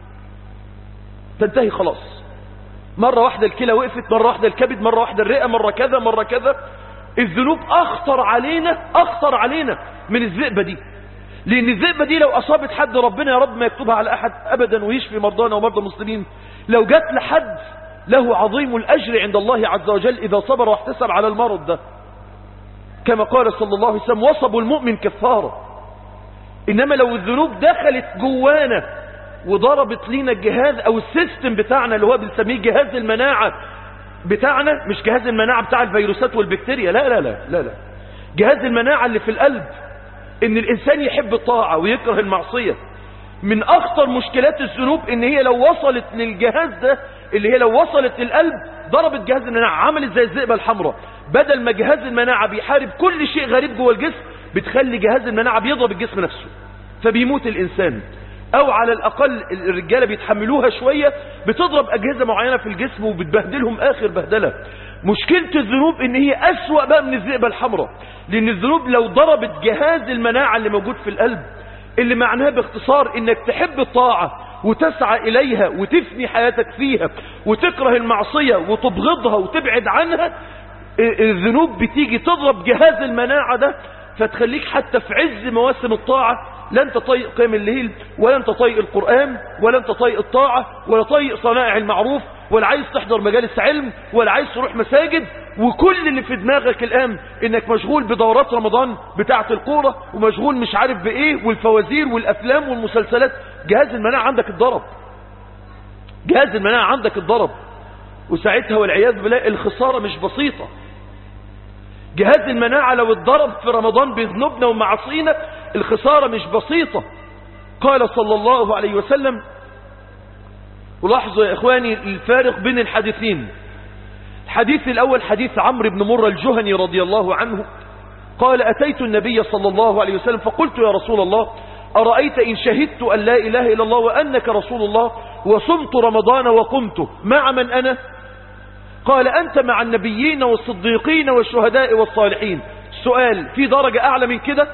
تنتهي خلاص مرة واحدة الكلى وقفت مرة واحدة الكبد مرة واحدة الرئة مرة كذا مرة كذا الذنوب أخطر علينا أخطر علينا من الذئبة دي لأن الذئبة دي لو أصابت حد ربنا يا رب ما يكتبها على أحد أبدا ويشفي مرضانا ومرضى المسلمين لو جات لحد له عظيم الأجر عند الله عز وجل إذا صبر واحتسب على المرض ده كما قال صلى الله عليه وسلم وصب المؤمن كفارة إنما لو الذنوب دخلت جوانا وضربت لينا الجهاز أو السيستم بتاعنا اللي هو بنسميه جهاز المناعة بتاعنا مش جهاز المناعة بتاع الفيروسات والبكتيريا لا لا لا لا لا جهاز المناعة اللي في القلب ان الانسان يحب الطاعة ويكره المعصية من اخطر مشكلات الذنوب ان هي لو وصلت للجهاز ده اللي هي لو وصلت للقلب ضربت جهاز المناعة عملت زي الذئبة الحمراء بدل ما جهاز المناعة بيحارب كل شيء غريب جوه الجسم بتخلي جهاز المناعة بيضرب الجسم نفسه فبيموت الانسان او على الاقل الرجالة بيتحملوها شوية بتضرب اجهزة معينة في الجسم وبتبهدلهم اخر بهدلة مشكلة الذنوب ان هي اسوأ بقى من الذئبة الحمراء لان الذنوب لو ضربت جهاز المناعة اللي موجود في القلب اللي معناه باختصار انك تحب الطاعة وتسعى اليها وتفني حياتك فيها وتكره المعصية وتبغضها وتبعد عنها الذنوب بتيجي تضرب جهاز المناعة ده فتخليك حتى في عز مواسم الطاعة لا انت طايق قيام الليل ولا انت طايق القرآن ولا انت طايق الطاعة ولا طايق صنائع المعروف ولا عايز تحضر مجالس علم ولا عايز تروح مساجد وكل اللي في دماغك الآن انك مشغول بدورات رمضان بتاعة الكورة ومشغول مش عارف بايه والفوازير والافلام والمسلسلات جهاز المناعة عندك الضرب جهاز المناعة عندك الضرب وساعتها والعياذ بالله الخسارة مش بسيطة جهاز المناعة لو اتضرب في رمضان بذنوبنا ومعصينا الخسارة مش بسيطة قال صلى الله عليه وسلم ولاحظوا يا إخواني الفارق بين الحديثين الحديث الأول حديث عمرو بن مرة الجهني رضي الله عنه قال أتيت النبي صلى الله عليه وسلم فقلت يا رسول الله أرأيت إن شهدت أن لا إله إلا الله وأنك رسول الله وصمت رمضان وقمت مع من أنا قال أنت مع النبيين والصديقين والشهداء والصالحين سؤال في درجة أعلى من كده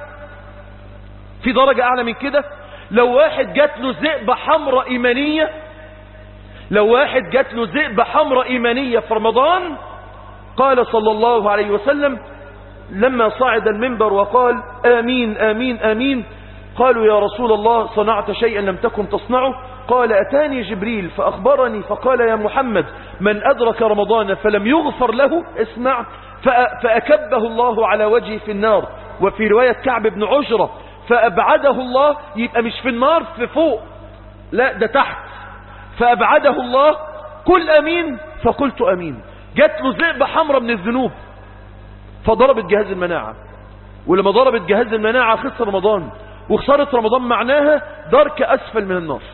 في درجة أعلى من كده لو واحد جات له ذئبة حمراء إيمانية لو واحد جات له ذئبة حمراء إيمانية في رمضان قال صلى الله عليه وسلم لما صعد المنبر وقال آمين آمين آمين قالوا يا رسول الله صنعت شيئا لم تكن تصنعه قال أتاني جبريل فأخبرني فقال يا محمد من أدرك رمضان فلم يغفر له اسمع فأكبه الله على وجهه في النار وفي رواية كعب بن عجرة فأبعده الله يبقى مش في النار في فوق لا ده تحت فأبعده الله قل أمين فقلت أمين جات له ذئبة حمراء من الذنوب فضربت جهاز المناعة ولما ضربت جهاز المناعة خسر رمضان وخسارة رمضان معناها درك أسفل من النار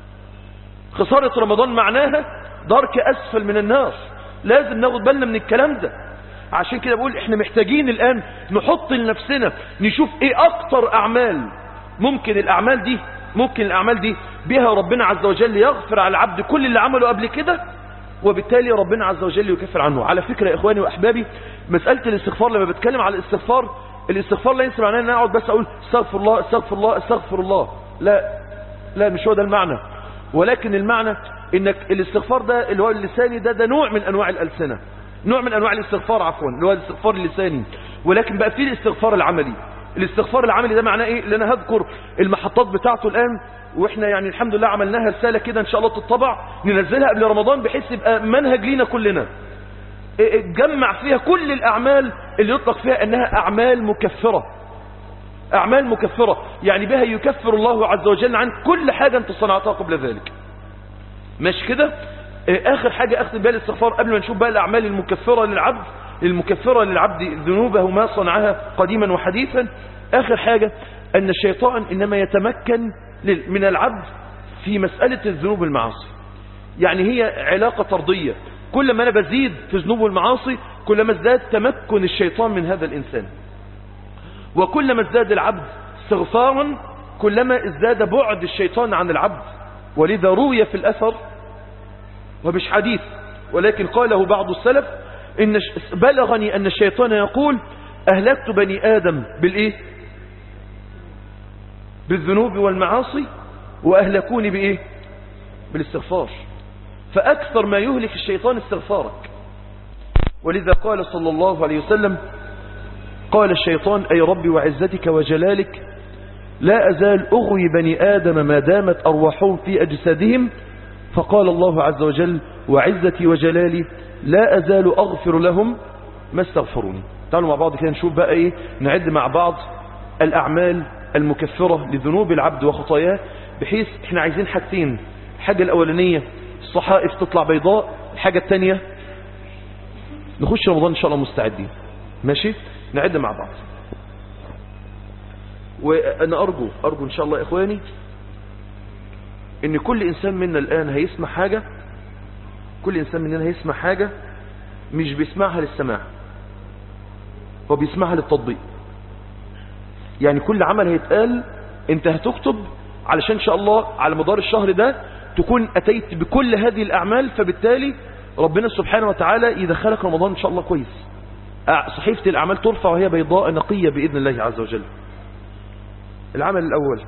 خسارة رمضان معناها درك أسفل من النار لازم ناخد بالنا من الكلام ده عشان كده بقول احنا محتاجين الآن نحط لنفسنا نشوف ايه اكتر اعمال ممكن الاعمال دي ممكن الأعمال دي بها ربنا عز وجل يغفر على العبد كل اللي عمله قبل كده وبالتالي ربنا عز وجل يكفر عنه على فكرة يا إخواني وأحبابي مسألة الاستغفار لما بتكلم على الاستغفار الاستغفار لا ينسى معناه ان انا اقعد بس اقول استغفر الله استغفر الله استغفر الله لا لا مش هو ده المعنى ولكن المعنى انك الاستغفار ده اللي هو اللساني ده ده نوع من انواع الالسنه نوع من انواع الاستغفار عفوا اللي هو الاستغفار اللساني ولكن بقى في الاستغفار العملي الاستغفار العملي ده معناه ايه اللي انا هذكر المحطات بتاعته الان واحنا يعني الحمد لله عملناها رساله كده ان شاء الله تطبع ننزلها قبل رمضان بحيث يبقى منهج لينا كلنا جمع فيها كل الأعمال اللي يطلق فيها أنها أعمال مكفرة أعمال مكفرة يعني بها يكفر الله عز وجل عن كل حاجة أنت صنعتها قبل ذلك ماشي كده آخر حاجة أختم بها الاستغفار قبل ما نشوف بقى الأعمال المكفرة للعبد المكفرة للعبد ذنوبه ما صنعها قديما وحديثا آخر حاجة أن الشيطان إنما يتمكن من العبد في مسألة الذنوب المعاصي يعني هي علاقة طردية كل ما أنا بزيد في ذنوب والمعاصي كلما ازداد تمكن الشيطان من هذا الإنسان وكلما ازداد العبد استغفارا كلما ازداد بعد الشيطان عن العبد ولذا روي في الأثر ومش حديث ولكن قاله بعض السلف إن بلغني أن الشيطان يقول أهلكت بني آدم بالإيه بالذنوب والمعاصي وأهلكوني بإيه بالاستغفار فأكثر ما يهلك الشيطان استغفارك ولذا قال صلى الله عليه وسلم قال الشيطان أي ربي وعزتك وجلالك لا أزال أغوي بني آدم ما دامت أرواحهم في أجسادهم فقال الله عز وجل وعزتي وجلالي لا أزال أغفر لهم ما استغفروني تعالوا مع بعض كده نشوف بقى إيه نعد مع بعض الأعمال المكفرة لذنوب العبد وخطاياه بحيث احنا عايزين حاجتين الحاجة الأولانية الصحائف تطلع بيضاء الحاجة الثانية نخش رمضان إن شاء الله مستعدين ماشي نعد مع بعض وأنا أرجو أرجو إن شاء الله إخواني إن كل إنسان منا الآن هيسمع حاجة كل إنسان مننا هيسمع حاجة مش بيسمعها للسماع هو بيسمعها للتطبيق يعني كل عمل هيتقال انت هتكتب علشان ان شاء الله على مدار الشهر ده تكون اتيت بكل هذه الاعمال فبالتالي ربنا سبحانه وتعالى يدخلك رمضان ان شاء الله كويس صحيفة الاعمال ترفع وهي بيضاء نقية باذن الله عز وجل العمل الاول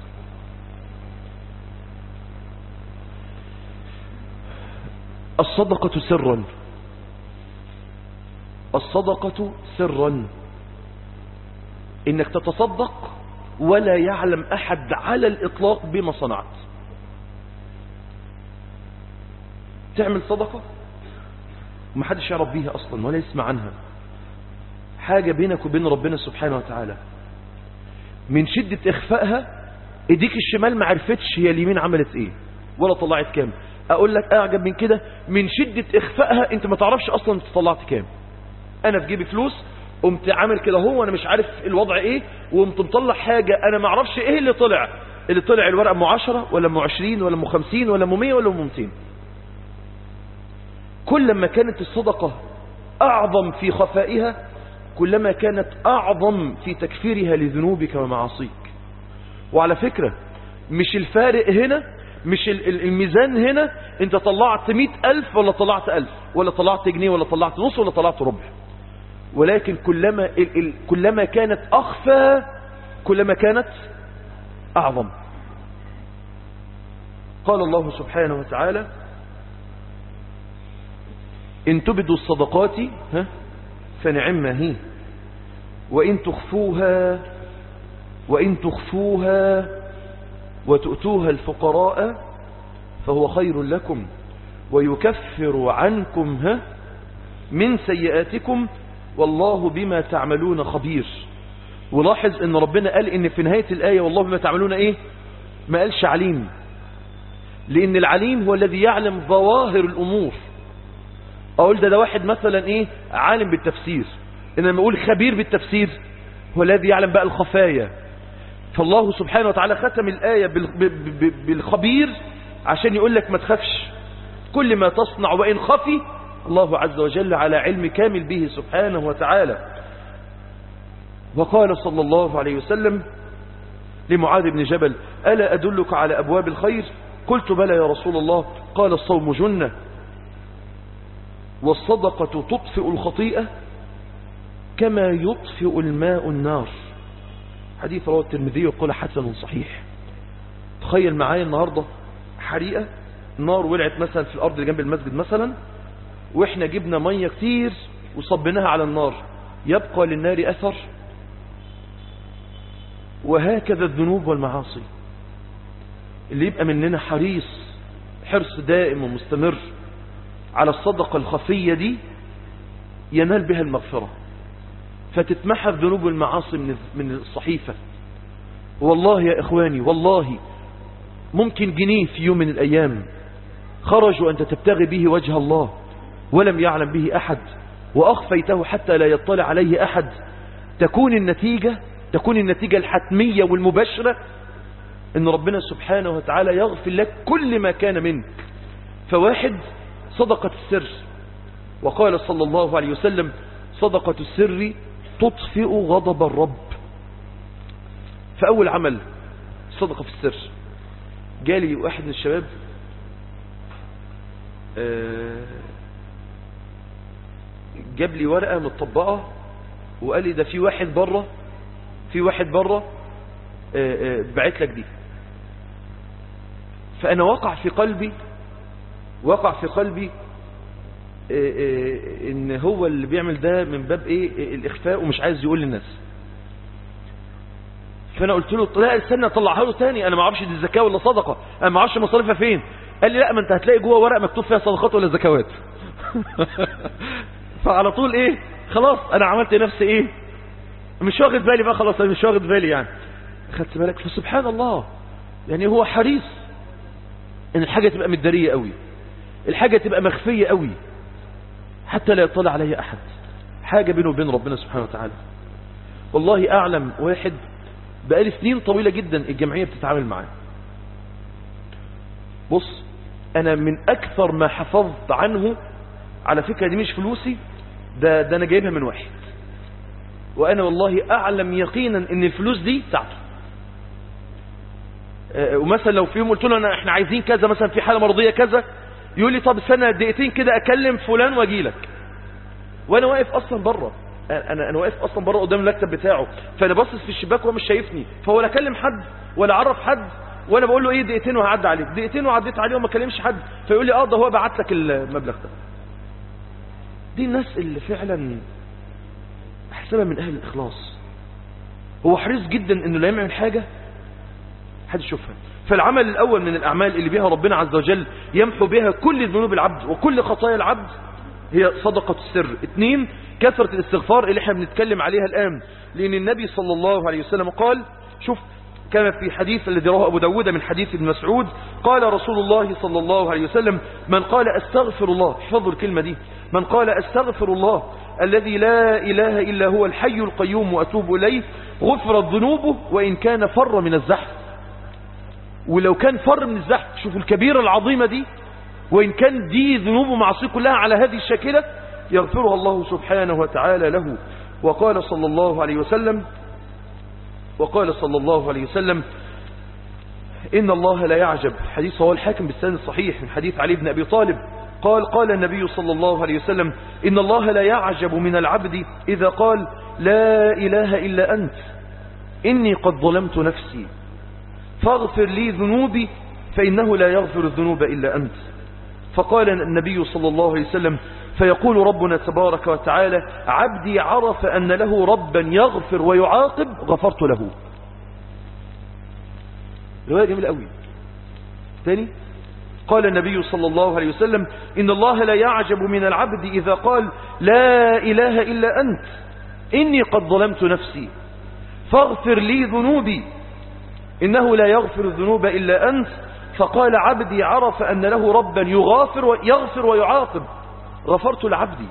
الصدقة سرا الصدقة سرا انك تتصدق ولا يعلم احد على الاطلاق بما صنعت تعمل صدقة ومحدش يعرف بيها اصلا ولا يسمع عنها حاجة بينك وبين ربنا سبحانه وتعالى من شدة اخفائها ايديك الشمال ما عرفتش هي اليمين عملت ايه ولا طلعت كام اقول لك اعجب من كده من شدة اخفائها انت ما تعرفش اصلا انت طلعت كام انا في جيبي فلوس قمت عامل كده هو انا مش عارف الوضع ايه وقمت مطلع حاجة انا ما اعرفش ايه اللي طلع اللي طلع الورقة ام 10 ولا ام 20 ولا ام 50 ولا ام 100 ولا ام 200 كلما كانت الصدقة اعظم في خفائها كلما كانت اعظم في تكفيرها لذنوبك ومعاصيك وعلى فكرة مش الفارق هنا مش الميزان هنا انت طلعت مئة ألف ولا طلعت ألف ولا طلعت جنيه ولا طلعت نص ولا طلعت ربع ولكن كلما ال ال كلما كانت أخفى كلما كانت أعظم قال الله سبحانه وتعالى إن تبدوا الصدقات ها فنعم هي وإن تخفوها وإن تخفوها وتؤتوها الفقراء فهو خير لكم ويكفر عنكم ها من سيئاتكم والله بما تعملون خبير ولاحظ ان ربنا قال ان في نهاية الآية والله بما تعملون ايه ما قالش عليم لان العليم هو الذي يعلم ظواهر الامور اقول ده ده واحد مثلا ايه عالم بالتفسير انما اقول خبير بالتفسير هو الذي يعلم بقى الخفايا فالله سبحانه وتعالى ختم الآية بالخبير عشان يقول لك ما تخافش كل ما تصنع وإن خفي الله عز وجل على علم كامل به سبحانه وتعالى وقال صلى الله عليه وسلم لمعاذ بن جبل ألا أدلك على أبواب الخير قلت بلى يا رسول الله قال الصوم جنة والصدقة تطفئ الخطيئة كما يطفئ الماء النار حديث رواه الترمذي وقال حسن صحيح تخيل معايا النهاردة حريقة نار ولعت مثلا في الأرض اللي جنب المسجد مثلا وإحنا جبنا مية كتير وصبناها على النار يبقى للنار أثر وهكذا الذنوب والمعاصي اللي يبقى مننا حريص حرص دائم ومستمر على الصدقة الخفية دي ينال بها المغفرة فتتمحى الذنوب والمعاصي من من الصحيفة والله يا إخواني والله ممكن جنيه في يوم من الأيام خرج وأنت تبتغي به وجه الله ولم يعلم به أحد وأخفيته حتى لا يطلع عليه أحد تكون النتيجة تكون النتيجة الحتمية والمباشرة ان ربنا سبحانه وتعالى يغفر لك كل ما كان منك فواحد صدقة السر وقال صلى الله عليه وسلم صدقة السر تطفئ غضب الرب فأول عمل صدقة في السر جالي واحد من الشباب جاب لي ورقة متطبقة وقال لي ده في واحد بره في واحد بره بعت لك دي فأنا وقع في قلبي وقع في قلبي ان هو اللي بيعمل ده من باب ايه الاخفاء ومش عايز يقول للناس فانا قلت له لا استنى طلعها له تاني انا ما اعرفش دي الزكاه ولا صدقه انا ما اعرفش مصاريفها فين قال لي لا ما انت هتلاقي جوه ورق مكتوب فيها صدقات ولا زكوات فعلى طول ايه خلاص انا عملت نفسي ايه مش واخد بالي بقى خلاص انا مش واخد بالي يعني خدت بالك فسبحان الله يعني هو حريص ان الحاجة تبقى مدارية قوي الحاجة تبقى مخفية قوي حتى لا يطلع عليها احد حاجة بينه وبين ربنا سبحانه وتعالى والله اعلم واحد بقالي سنين طويلة جدا الجمعية بتتعامل معاه بص انا من اكثر ما حفظت عنه على فكرة دي مش فلوسي ده, ده انا جايبها من واحد وانا والله اعلم يقينا ان الفلوس دي بتاعته ومثلا لو في يوم قلت له انا احنا عايزين كذا مثلا في حاله مرضيه كذا يقول لي طب استنى دقيقتين كده اكلم فلان واجي لك وانا واقف اصلا بره انا انا واقف اصلا بره قدام المكتب بتاعه فانا باصص في الشباك وهو مش شايفني فهو لا اكلم حد ولا اعرف حد وانا بقول له ايه دقيقتين وهعدي عليك دقيقتين وعديت عليه وما كلمش حد فيقول لي اه ده هو بعت لك المبلغ ده دي الناس اللي فعلا احسبها من اهل الاخلاص هو حريص جدا انه لا يعمل حاجه حد يشوفها فالعمل الأول من الأعمال اللي بها ربنا عز وجل يمحو بها كل ذنوب العبد وكل خطايا العبد هي صدقة السر اثنين كثرة الاستغفار اللي احنا بنتكلم عليها الآن لأن النبي صلى الله عليه وسلم قال شوف كما في حديث الذي رواه أبو داود من حديث ابن مسعود قال رسول الله صلى الله عليه وسلم من قال أستغفر الله احفظوا الكلمة دي من قال أستغفر الله الذي لا إله إلا هو الحي القيوم وأتوب إليه غفرت ذنوبه وإن كان فر من الزحف ولو كان فر من الزحف شوفوا الكبيرة العظيمة دي وإن كان دي ذنوب ومعصيه كلها على هذه الشكلة يغفرها الله سبحانه وتعالى له وقال صلى الله عليه وسلم وقال صلى الله عليه وسلم إن الله لا يعجب حديث هو الحاكم بالسند الصحيح من حديث علي بن أبي طالب قال قال النبي صلى الله عليه وسلم إن الله لا يعجب من العبد إذا قال لا إله إلا أنت إني قد ظلمت نفسي فاغفر لي ذنوبي فإنه لا يغفر الذنوب إلا أنت فقال النبي صلى الله عليه وسلم فيقول ربنا تبارك وتعالى عبدي عرف أن له ربا يغفر ويعاقب غفرت له رواية جميلة قوي تاني قال النبي صلى الله عليه وسلم إن الله لا يعجب من العبد إذا قال لا إله إلا أنت إني قد ظلمت نفسي فاغفر لي ذنوبي إنه لا يغفر الذنوب إلا أنت فقال عبدي عرف أن له ربا يغافر ويغفر ويعاقب غفرت لعبدي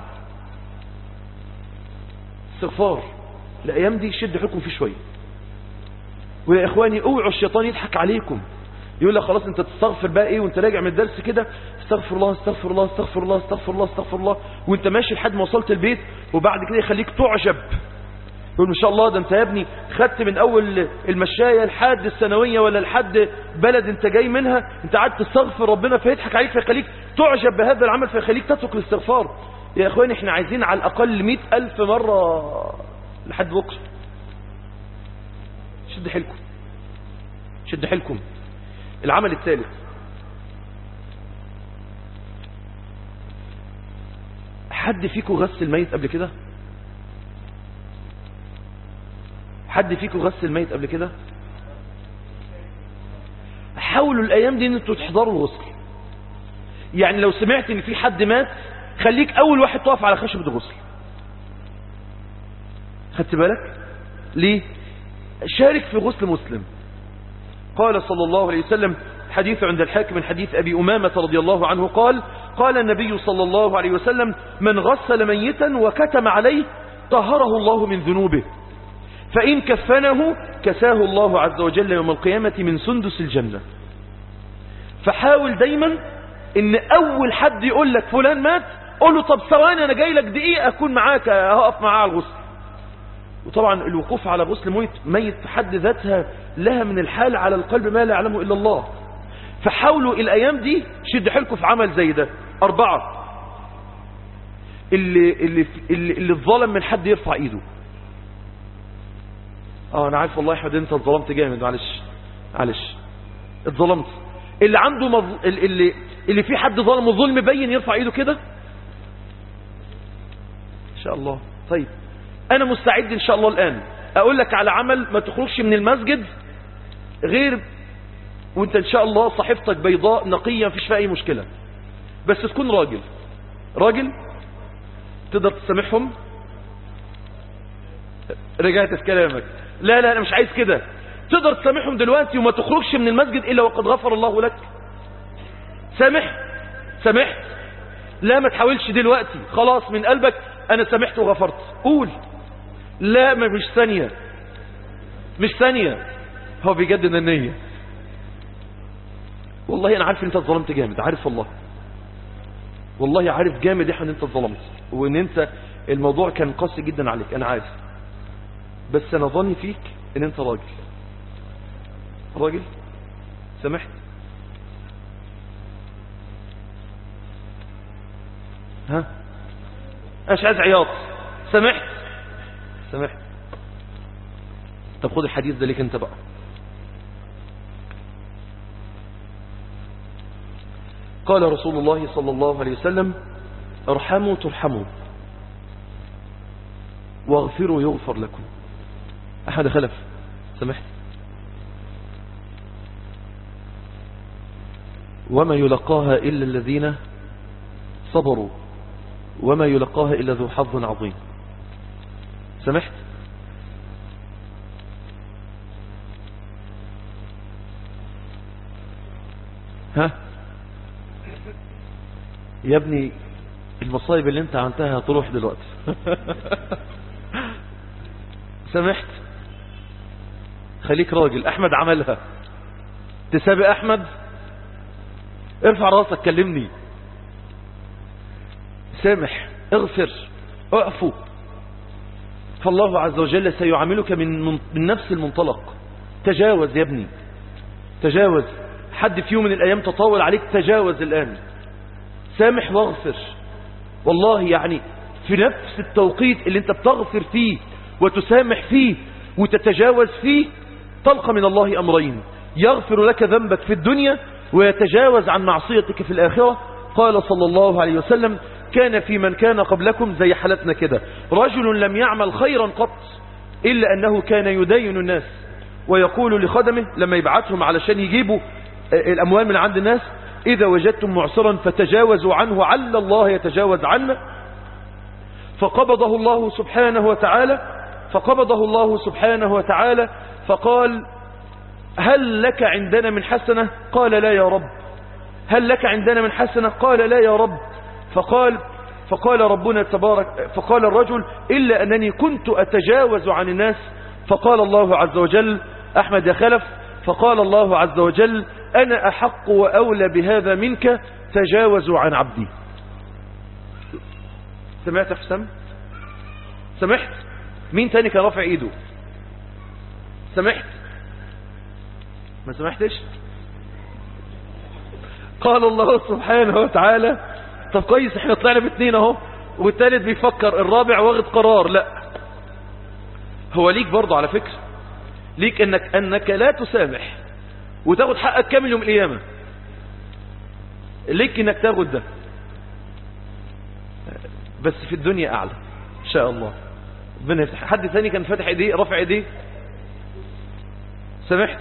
استغفار الأيام دي شد حكم فيه شوية ويا إخواني اوعوا الشيطان يضحك عليكم يقول لك خلاص انت تستغفر بقى ايه وانت راجع من الدرس كده استغفر الله استغفر الله استغفر الله استغفر الله استغفر الله وانت ماشي لحد ما وصلت البيت وبعد كده يخليك تعجب يقول ما شاء الله ده انت يا ابني خدت من اول المشاية لحد الثانوية ولا لحد بلد انت جاي منها انت قاعد تستغفر ربنا فيضحك عليك فيخليك تعجب بهذا العمل فيخليك تترك الاستغفار يا اخواني احنا عايزين على الاقل مئة الف مرة لحد بكره شد حيلكم شد حيلكم العمل الثالث حد فيكم غسل ميت قبل كده حد فيكم غسل ميت قبل كده حاولوا الايام دي ان انتوا تحضروا الغسل يعني لو سمعت ان في حد مات خليك اول واحد تقف على خشبة الغسل خدت بالك ليه شارك في غسل مسلم قال صلى الله عليه وسلم حديث عند الحاكم من حديث أبي أمامة رضي الله عنه قال قال النبي صلى الله عليه وسلم من غسل ميتا وكتم عليه طهره الله من ذنوبه فإن كفنه كساه الله عز وجل يوم القيامة من سندس الجنة فحاول دايما ان اول حد يقول لك فلان مات قول له طب ثواني انا جاي لك دقيقة اكون معاك هقف معاه على الغسل وطبعا الوقوف على غسل ميت ميت في حد ذاتها لها من الحال على القلب ما لا يعلمه الا الله فحاولوا الايام دي شد حيلكم في عمل زي ده اربعة اللي اللي اللي, اللي الظلم من حد يرفع ايده اه انا عارف والله يا احمد انت اتظلمت جامد معلش معلش اتظلمت اللي عنده مظ... اللي اللي في حد ظلمه ظلم بين يرفع ايده كده ان شاء الله طيب انا مستعد ان شاء الله الان اقول لك على عمل ما تخرجش من المسجد غير وانت ان شاء الله صحيفتك بيضاء نقية مفيش فيها اي مشكلة بس تكون راجل راجل تقدر تسامحهم رجعت في كلامك لا لا انا مش عايز كده تقدر تسامحهم دلوقتي وما تخرجش من المسجد الا وقد غفر الله لك سامح سامحت لا ما تحاولش دلوقتي خلاص من قلبك انا سامحت وغفرت قول لا ما مش ثانية مش ثانية هو بيجدد النية والله انا عارف ان انت اتظلمت جامد عارف والله والله عارف جامد احنا ان انت اتظلمت وان انت الموضوع كان قاسي جدا عليك انا عارف بس انا ظني فيك ان انت راجل راجل سمحت ها ايش عايز عياط سمحت سمحت طب خد الحديث ده ليك انت بقى قال رسول الله صلى الله عليه وسلم ارحموا ترحموا واغفروا يغفر لكم أحد خلف سمحت وما يلقاها إلا الذين صبروا وما يلقاها إلا ذو حظ عظيم سمحت ها يا ابني المصايب اللي انت عملتها هتروح دلوقتي سمحت خليك راجل احمد عملها تسابق احمد ارفع راسك كلمني سامح اغفر اعفو فالله عز وجل سيعاملك من, من, من نفس المنطلق تجاوز يا ابني تجاوز حد في يوم من الايام تطاول عليك تجاوز الان سامح واغفر والله يعني في نفس التوقيت اللي انت بتغفر فيه وتسامح فيه وتتجاوز فيه تلقى من الله أمرين يغفر لك ذنبك في الدنيا ويتجاوز عن معصيتك في الآخرة قال صلى الله عليه وسلم كان في من كان قبلكم زي حالتنا كده رجل لم يعمل خيرا قط إلا أنه كان يدين الناس ويقول لخدمه لما يبعثهم علشان يجيبوا الأموال من عند الناس إذا وجدتم معصرا فتجاوزوا عنه عل الله يتجاوز عنه فقبضه الله سبحانه وتعالى فقبضه الله سبحانه وتعالى فقال هل لك عندنا من حسنة قال لا يا رب هل لك عندنا من حسنة قال لا يا رب فقال فقال ربنا تبارك فقال الرجل إلا أنني كنت أتجاوز عن الناس فقال الله عز وجل أحمد يا خلف فقال الله عز وجل أنا أحق وأولى بهذا منك تجاوزوا عن عبدي سمعت حسام سمحت مين تاني كان رافع ايده سمحت ما سمحتش قال الله سبحانه وتعالى طب كويس احنا طلعنا باثنين اهو والثالث بيفكر الرابع واخد قرار لا هو ليك برضه على فكرة ليك انك انك لا تسامح وتاخد حقك كامل يوم القيامة ليك انك تاخد ده بس في الدنيا اعلى ان شاء الله ربنا يفتح حد ثاني كان فاتح ايديه رافع ايديه سمحت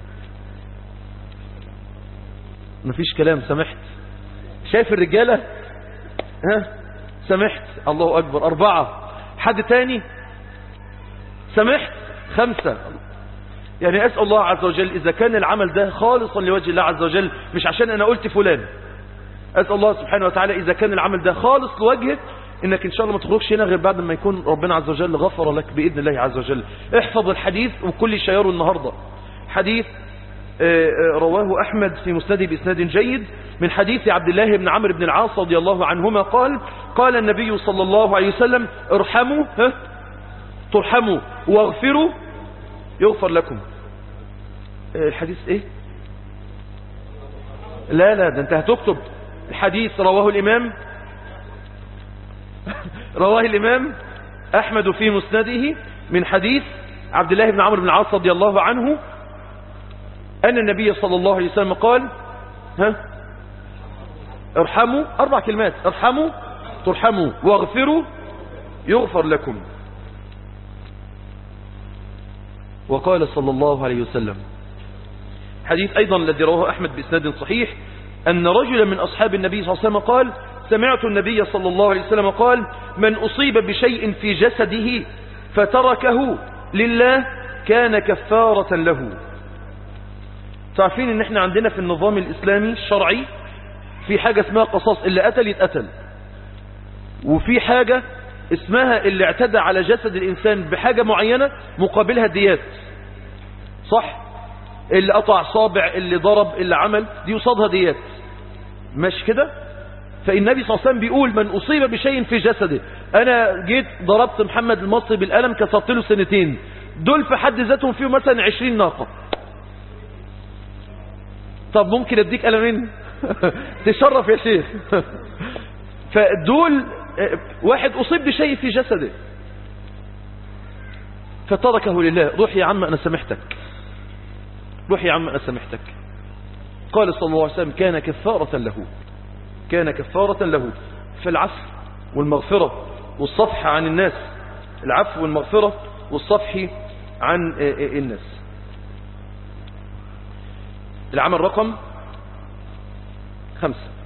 مفيش كلام سمحت شايف الرجالة ها سمحت الله اكبر اربعة حد تاني سمحت خمسة يعني أسأل الله عز وجل إذا كان العمل ده خالصا لوجه الله عز وجل مش عشان أنا قلت فلان أسأل الله سبحانه وتعالى إذا كان العمل ده خالص لوجهه إنك إن شاء الله ما تخرجش هنا غير بعد ما يكون ربنا عز وجل غفر لك بإذن الله عز وجل احفظ الحديث وكل شياره النهاردة حديث رواه أحمد في مسنده بإسناد جيد من حديث عبد الله بن عمرو بن العاص رضي الله عنهما قال قال النبي صلى الله عليه وسلم ارحموا ها ترحموا واغفروا يغفر لكم الحديث ايه لا لا ده انت هتكتب الحديث رواه الامام رواه الامام احمد في مسنده من حديث عبد الله بن عمرو بن العاص رضي الله عنه ان النبي صلى الله عليه وسلم قال ها ارحموا اربع كلمات ارحموا ترحموا واغفروا يغفر لكم وقال صلى الله عليه وسلم حديث أيضا الذي رواه أحمد بإسناد صحيح أن رجلا من أصحاب النبي صلى الله عليه وسلم قال سمعت النبي صلى الله عليه وسلم قال من أصيب بشيء في جسده فتركه لله كان كفارة له تعرفين ان احنا عندنا في النظام الإسلامي الشرعي في حاجة اسمها قصاص اللي قتل يتقتل وفي حاجة اسمها اللي اعتدى على جسد الإنسان بحاجة معينة مقابلها ديات صح اللي قطع صابع اللي ضرب اللي عمل دي يصادها ديات مش كده فالنبي صلى الله عليه وسلم بيقول من أصيب بشيء في جسده أنا جيت ضربت محمد المصري بالقلم كسرت له سنتين دول في حد ذاتهم فيهم مثلا عشرين ناقة طب ممكن اديك قلمين تشرف يا شيخ فدول واحد أصيب بشيء في جسده فتركه لله روح يا عم أنا سامحتك روح يا عم أنا سامحتك قال صلى الله عليه وسلم كان كفارة له كان كفارة له فالعفو والمغفرة والصفح عن الناس العفو والمغفرة والصفح عن الناس العمل رقم خمسة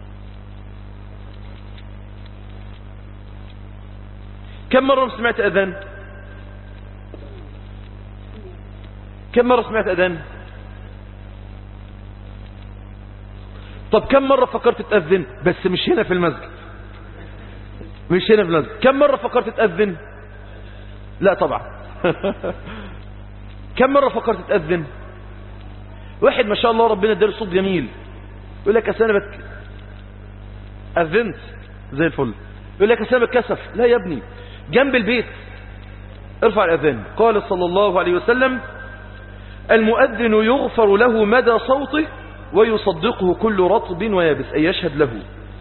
كم مرة سمعت أذان كم مرة سمعت أذان طب كم مرة فكرت تأذن بس مش هنا في المسجد مش هنا في المسجد كم مرة فكرت تأذن لا طبعا كم مرة فكرت تأذن واحد ما شاء الله ربنا اداله صوت جميل يقول لك أسانا بك أذنت زي الفل يقول لك أسانا بتكسف لا يا ابني جنب البيت ارفع الأذان قال صلى الله عليه وسلم المؤذن يغفر له مدى صوته ويصدقه كل رطب ويابس أي يشهد له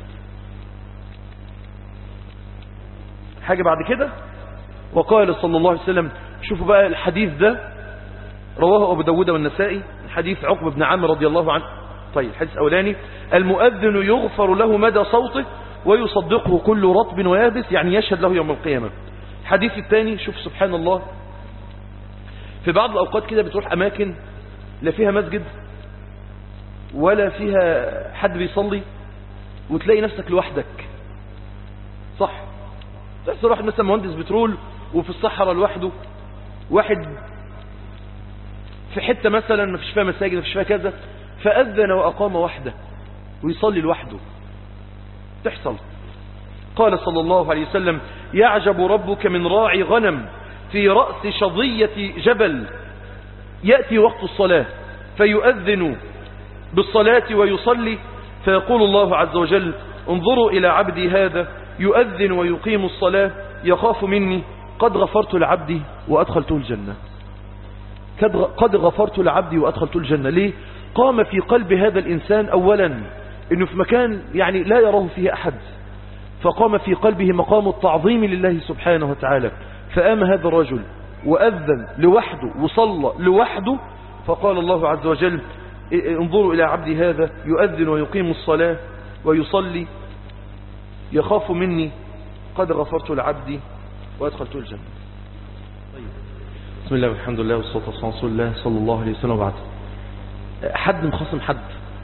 حاجة بعد كده وقال صلى الله عليه وسلم شوفوا بقى الحديث ده رواه أبو داود والنسائي حديث عقب بن عامر رضي الله عنه طيب الحديث الأولاني المؤذن يغفر له مدى صوته ويصدقه كل رطب ويابس يعني يشهد له يوم القيامة الحديث الثاني شوف سبحان الله في بعض الأوقات كده بتروح أماكن لا فيها مسجد ولا فيها حد بيصلي وتلاقي نفسك لوحدك صح تحصل واحد مثلا مهندس بترول وفي الصحراء لوحده واحد في حتة مثلا ما فيش فيها مساجد ما فيش فيها كذا فأذن وأقام وحده ويصلي لوحده تحصل قال صلى الله عليه وسلم يعجب ربك من راعي غنم في رأس شظية جبل يأتي وقت الصلاة فيؤذن بالصلاة ويصلي فيقول الله عز وجل انظروا إلى عبدي هذا يؤذن ويقيم الصلاة يخاف مني قد غفرت لعبدي وأدخلته الجنة قد غفرت لعبدي وأدخلته الجنة ليه قام في قلب هذا الإنسان أولا إنه في مكان يعني لا يراه فيه أحد فقام في قلبه مقام التعظيم لله سبحانه وتعالى فقام هذا الرجل وأذن لوحده وصلى لوحده فقال الله عز وجل انظروا إلى عبدي هذا يؤذن ويقيم الصلاة ويصلي يخاف مني قد غفرت لعبدي وأدخلت الجنة طيب. بسم الله والحمد لله والصلاة والسلام على رسول الله صلى الله عليه وسلم وبعد حد مخصم حد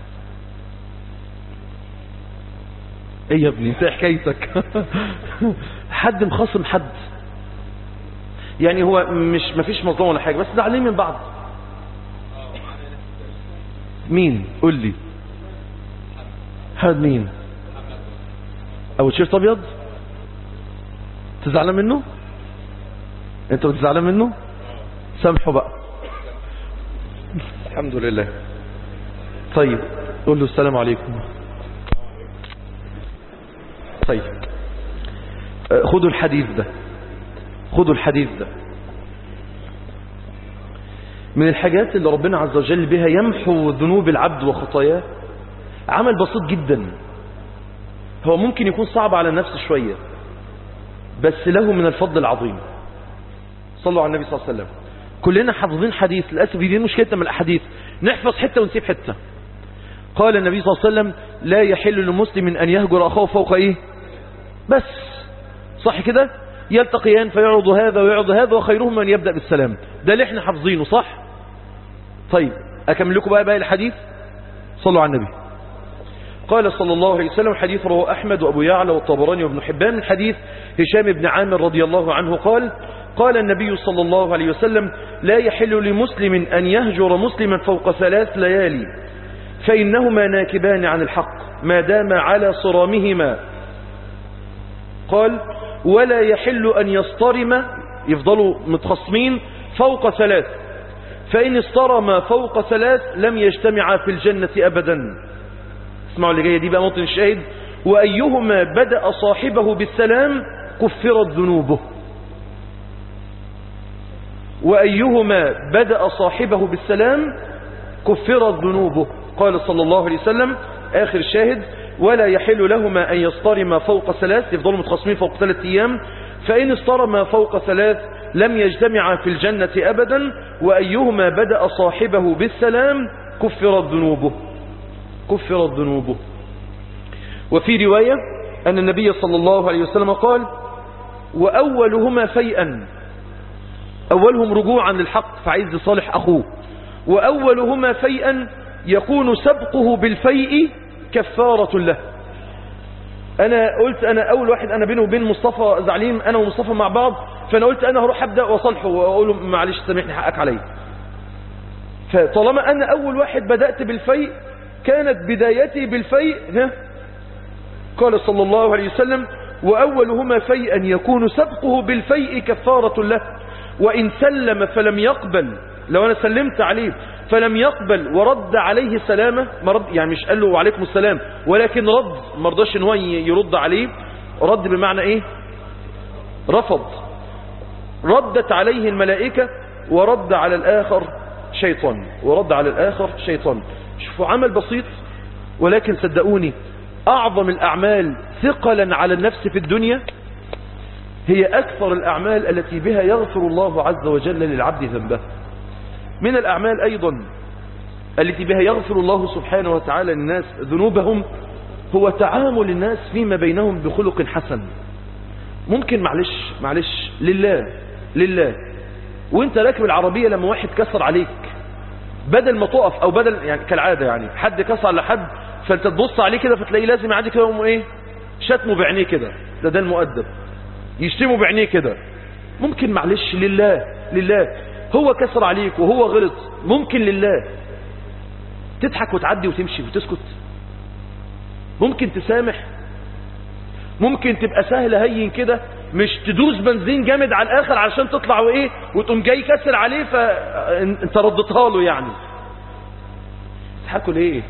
ايه يا ابني انت حكايتك حد مخصم حد يعني هو مش مفيش مظلوم ولا حاجة بس زعلانين من بعض مين قول لي هاد مين ابو تيشيرت ابيض تزعلان منه انت بتزعلان منه سامحه بقى الحمد لله طيب قول له السلام عليكم طيب خدوا الحديث ده خدوا الحديث ده من الحاجات اللي ربنا عز وجل بها يمحو ذنوب العبد وخطاياه عمل بسيط جدا هو ممكن يكون صعب على النفس شوية بس له من الفضل العظيم صلوا على النبي صلى الله عليه وسلم كلنا حافظين حديث للأسف دي مشكلتنا من الأحاديث نحفظ حتة ونسيب حتة قال النبي صلى الله عليه وسلم لا يحل لمسلم أن يهجر أخاه فوق إيه بس صح كده يلتقيان فيعرض هذا ويعرض هذا وخيرهم من يبدأ بالسلام ده اللي احنا حافظينه صح طيب أكمل لكم بقى باقي الحديث صلوا على النبي قال صلى الله عليه وسلم حديث رواه أحمد وأبو يعلى والطبراني وابن حبان من حديث هشام بن عامر رضي الله عنه قال قال النبي صلى الله عليه وسلم لا يحل لمسلم أن يهجر مسلما فوق ثلاث ليالي فإنهما ناكبان عن الحق ما دام على صرامهما قال ولا يحل أن يصطرم يفضلوا متخصمين فوق ثلاث فإن اصطرم فوق ثلاث لم يجتمعا في الجنة أبدا اسمعوا اللي جاية دي بقى موطن الشاهد وأيهما بدأ صاحبه بالسلام كفرت ذنوبه وأيهما بدأ صاحبه بالسلام كفرت ذنوبه قال صلى الله عليه وسلم آخر الشاهد ولا يحل لهما أن يصطرما فوق ثلاث يفضلوا متخصمين فوق ثلاث أيام فإن اصطرما فوق ثلاث لم يجتمعا في الجنة أبدا وأيهما بدأ صاحبه بالسلام كفرت ذنوبه كفرت ذنوبه وفي رواية أن النبي صلى الله عليه وسلم قال وأولهما فيئا أولهم رجوعا للحق فعايز لصالح أخوه وأولهما فيئا يكون سبقه بالفيء كفارة له أنا قلت أنا أول واحد أنا بينه وبين مصطفى زعليم أنا ومصطفى مع بعض فأنا قلت أنا هروح أبدأ وأصلحه وأقول له معلش سامحني حقك علي فطالما أنا أول واحد بدأت بالفيء كانت بدايتي بالفيء ها قال صلى الله عليه وسلم وأولهما فيئا يكون سبقه بالفيء كفارة له وإن سلم فلم يقبل لو أنا سلمت عليه فلم يقبل ورد عليه سلامة مرد يعني مش قال له وعليكم السلام ولكن رد مرضاش ان هو يرد عليه رد بمعنى ايه رفض ردت عليه الملائكة ورد على الآخر شيطان ورد على الآخر شيطان شوفوا عمل بسيط ولكن صدقوني أعظم الأعمال ثقلا على النفس في الدنيا هي أكثر الأعمال التي بها يغفر الله عز وجل للعبد ذنبه من الأعمال أيضا التي بها يغفر الله سبحانه وتعالى للناس ذنوبهم هو تعامل الناس فيما بينهم بخلق حسن ممكن معلش معلش لله لله وانت راكب العربية لما واحد كسر عليك بدل ما تقف او بدل يعني كالعادة يعني حد كسر على حد فانت تبص عليه كده فتلاقيه لازم يعدي كده ومو ايه شتمه بعينيه كده ده ده المؤدب يشتمه بعينيه كده ممكن معلش لله لله هو كسر عليك وهو غلط ممكن لله تضحك وتعدي وتمشي وتسكت ممكن تسامح ممكن تبقى سهلة هين كده مش تدوس بنزين جامد على الاخر علشان تطلع وايه وتقوم جاي كسر عليه فانت ردتها له يعني تضحكوا ليه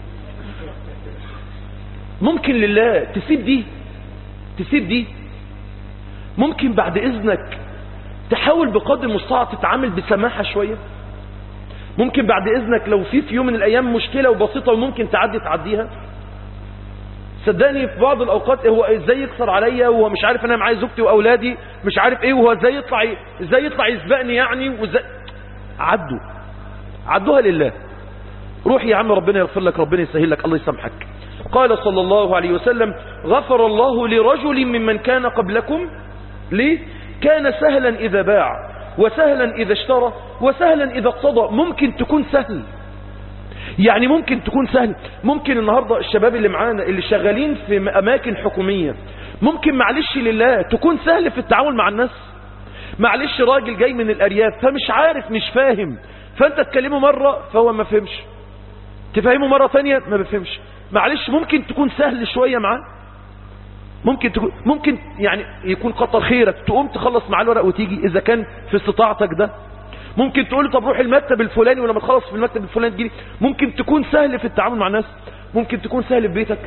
ممكن لله تسيب دي تسيب دي ممكن بعد اذنك تحاول بقدر المستطاع تتعامل بسماحة شوية ممكن بعد إذنك لو في في يوم من الأيام مشكلة وبسيطة وممكن تعدي تعديها صدقني في بعض الأوقات هو ازاي يكسر عليا وهو مش عارف انا معايا زوجتي وأولادي مش عارف ايه وهو ازاي يطلع ازاي يطلع يسبقني يعني وازاي عدوا عدوها لله روح يا عم ربنا يغفر لك ربنا يسهل لك الله يسامحك قال صلى الله عليه وسلم غفر الله لرجل ممن كان قبلكم ليه كان سهلا إذا باع وسهلا إذا اشترى وسهلا إذا اقتضى ممكن تكون سهل يعني ممكن تكون سهل ممكن النهاردة الشباب اللي معانا اللي شغالين في أماكن حكومية ممكن معلش لله تكون سهل في التعامل مع الناس معلش راجل جاي من الأرياف فمش عارف مش فاهم فأنت تكلمه مرة فهو ما فهمش تفهمه مرة ثانية ما بفهمش معلش ممكن تكون سهل شوية معاه ممكن تكون ممكن يعني يكون كتر خيرك تقوم تخلص معاه الورق وتيجي إذا كان في استطاعتك ده ممكن تقول له طب روح المكتب الفلاني ولما تخلص في المكتب الفلاني تجيلي ممكن تكون سهل في التعامل مع الناس ممكن تكون سهل في بيتك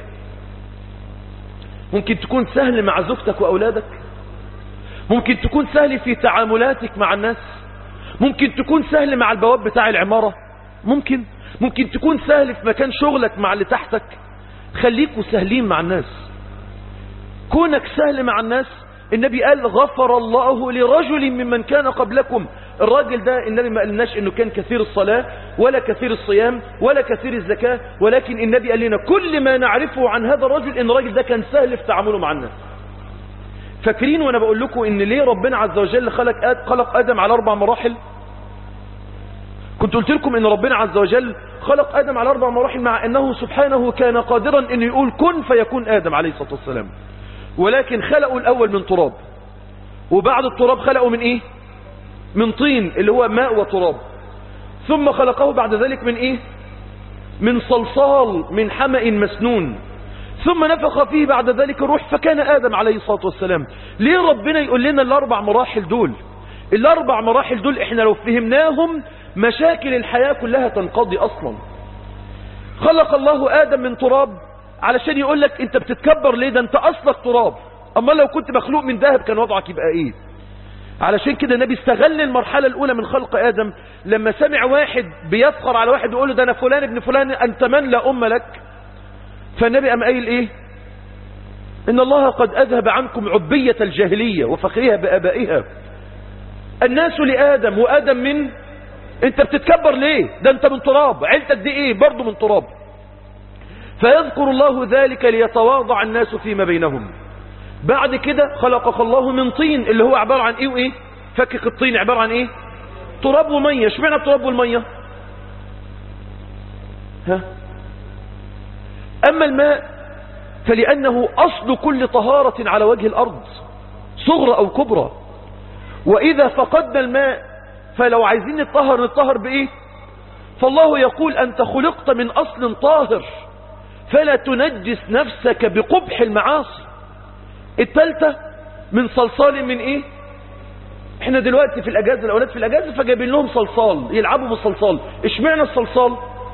ممكن تكون سهل مع زوجتك وأولادك ممكن تكون سهل في تعاملاتك مع الناس ممكن تكون سهل مع البواب بتاع العمارة ممكن ممكن تكون سهل في مكان شغلك مع اللي تحتك خليكوا سهلين مع الناس كونك سهل مع الناس النبي قال غفر الله لرجل ممن كان قبلكم الراجل ده النبي ما قالناش انه كان كثير الصلاة ولا كثير الصيام ولا كثير الزكاة ولكن النبي قال لنا كل ما نعرفه عن هذا الرجل ان الراجل ده كان سهل في تعامله مع الناس فاكرين وانا بقول لكم ان ليه ربنا عز وجل خلق خلق ادم على اربع مراحل كنت قلت لكم ان ربنا عز وجل خلق ادم على اربع مراحل مع انه سبحانه كان قادرا ان يقول كن فيكون ادم عليه الصلاة والسلام ولكن خلقوا الاول من تراب وبعد التراب خلقوا من ايه من طين اللي هو ماء وتراب ثم خلقه بعد ذلك من ايه من صلصال من حمأ مسنون ثم نفخ فيه بعد ذلك الروح فكان آدم عليه الصلاة والسلام ليه ربنا يقول لنا الأربع مراحل دول الأربع مراحل دول احنا لو فهمناهم مشاكل الحياة كلها تنقضي أصلا خلق الله آدم من تراب علشان يقول لك انت بتتكبر ليه ده انت أصلك تراب أما لو كنت مخلوق من ذهب كان وضعك يبقى ايه علشان كده النبي استغل المرحلة الأولى من خلق آدم لما سمع واحد بيفخر على واحد ويقول له ده أنا فلان ابن فلان أنت من لا أم لك فالنبي قام قايل إيه إن الله قد أذهب عنكم عبية الجاهلية وفخرها بآبائها الناس لآدم وآدم من أنت بتتكبر ليه ده أنت من تراب عيلتك دي إيه برضو من تراب فيذكر الله ذلك ليتواضع الناس فيما بينهم بعد كده خلقك الله من طين اللي هو عبارة عن ايه وايه فكك الطين عبارة عن ايه تراب ومية اشمعنى التراب والمية ها اما الماء فلانه اصل كل طهارة على وجه الارض صغرى او كبرى واذا فقدنا الماء فلو عايزين نطهر نطهر بايه فالله يقول انت خلقت من اصل طاهر فلا تنجس نفسك بقبح المعاصي التالتة من صلصال من ايه احنا دلوقتي في الاجازة الاولاد في الاجازة فجايبين لهم صلصال يلعبوا بالصلصال اشمعنى الصلصال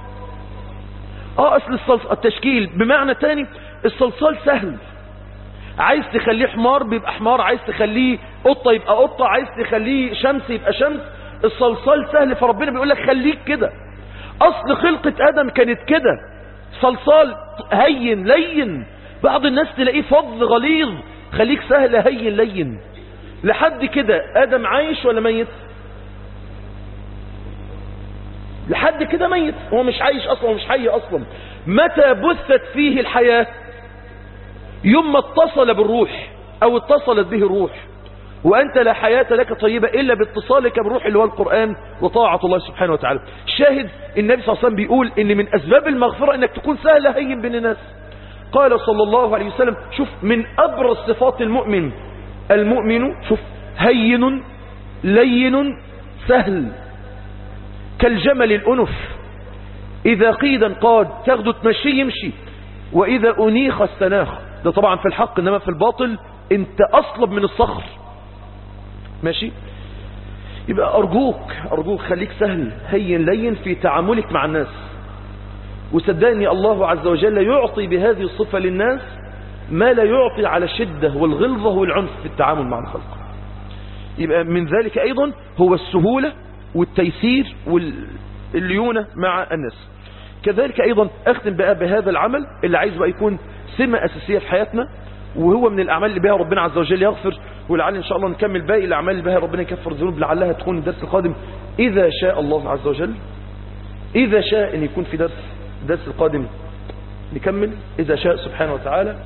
اه اصل الصلصال التشكيل بمعنى تاني الصلصال سهل عايز تخليه حمار بيبقى حمار عايز تخليه قطة يبقى قطة عايز تخليه شمس يبقى شمس الصلصال سهل فربنا بيقول لك خليك كده اصل خلقة ادم كانت كده صلصال هين لين بعض الناس تلاقيه فظ غليظ خليك سهل هين لين لحد كده ادم عايش ولا ميت لحد كده ميت هو مش عايش اصلا ومش حي اصلا متى بثت فيه الحياة يوم ما اتصل بالروح او اتصلت به الروح وأنت لا حياة لك طيبة إلا باتصالك بالروح اللي هو القرآن وطاعة الله سبحانه وتعالى شاهد النبي صلى الله عليه وسلم بيقول إن من أسباب المغفرة إنك تكون سهل هين بين الناس قال صلى الله عليه وسلم شوف من أبرز صفات المؤمن المؤمن شوف هين لين سهل كالجمل الأنف إذا قيد انقاد تاخده تمشي يمشي وإذا أنيخ استناخ ده طبعا في الحق إنما في الباطل انت أصلب من الصخر ماشي يبقى أرجوك أرجوك خليك سهل هين لين في تعاملك مع الناس وصدقني الله عز وجل يعطي بهذه الصفة للناس ما لا يعطي على الشدة والغلظة والعنف في التعامل مع الخلق يبقى من ذلك أيضا هو السهولة والتيسير والليونة مع الناس كذلك أيضا أختم بقى بهذا العمل اللي عايز بقى يكون سمة أساسية في حياتنا وهو من الأعمال اللي بها ربنا عز وجل يغفر ولعل إن شاء الله نكمل باقي الأعمال اللي بها ربنا يكفر الذنوب لعلها تكون الدرس القادم إذا شاء الله عز وجل إذا شاء أن يكون في درس الدرس القادم نكمل إذا شاء سبحانه وتعالى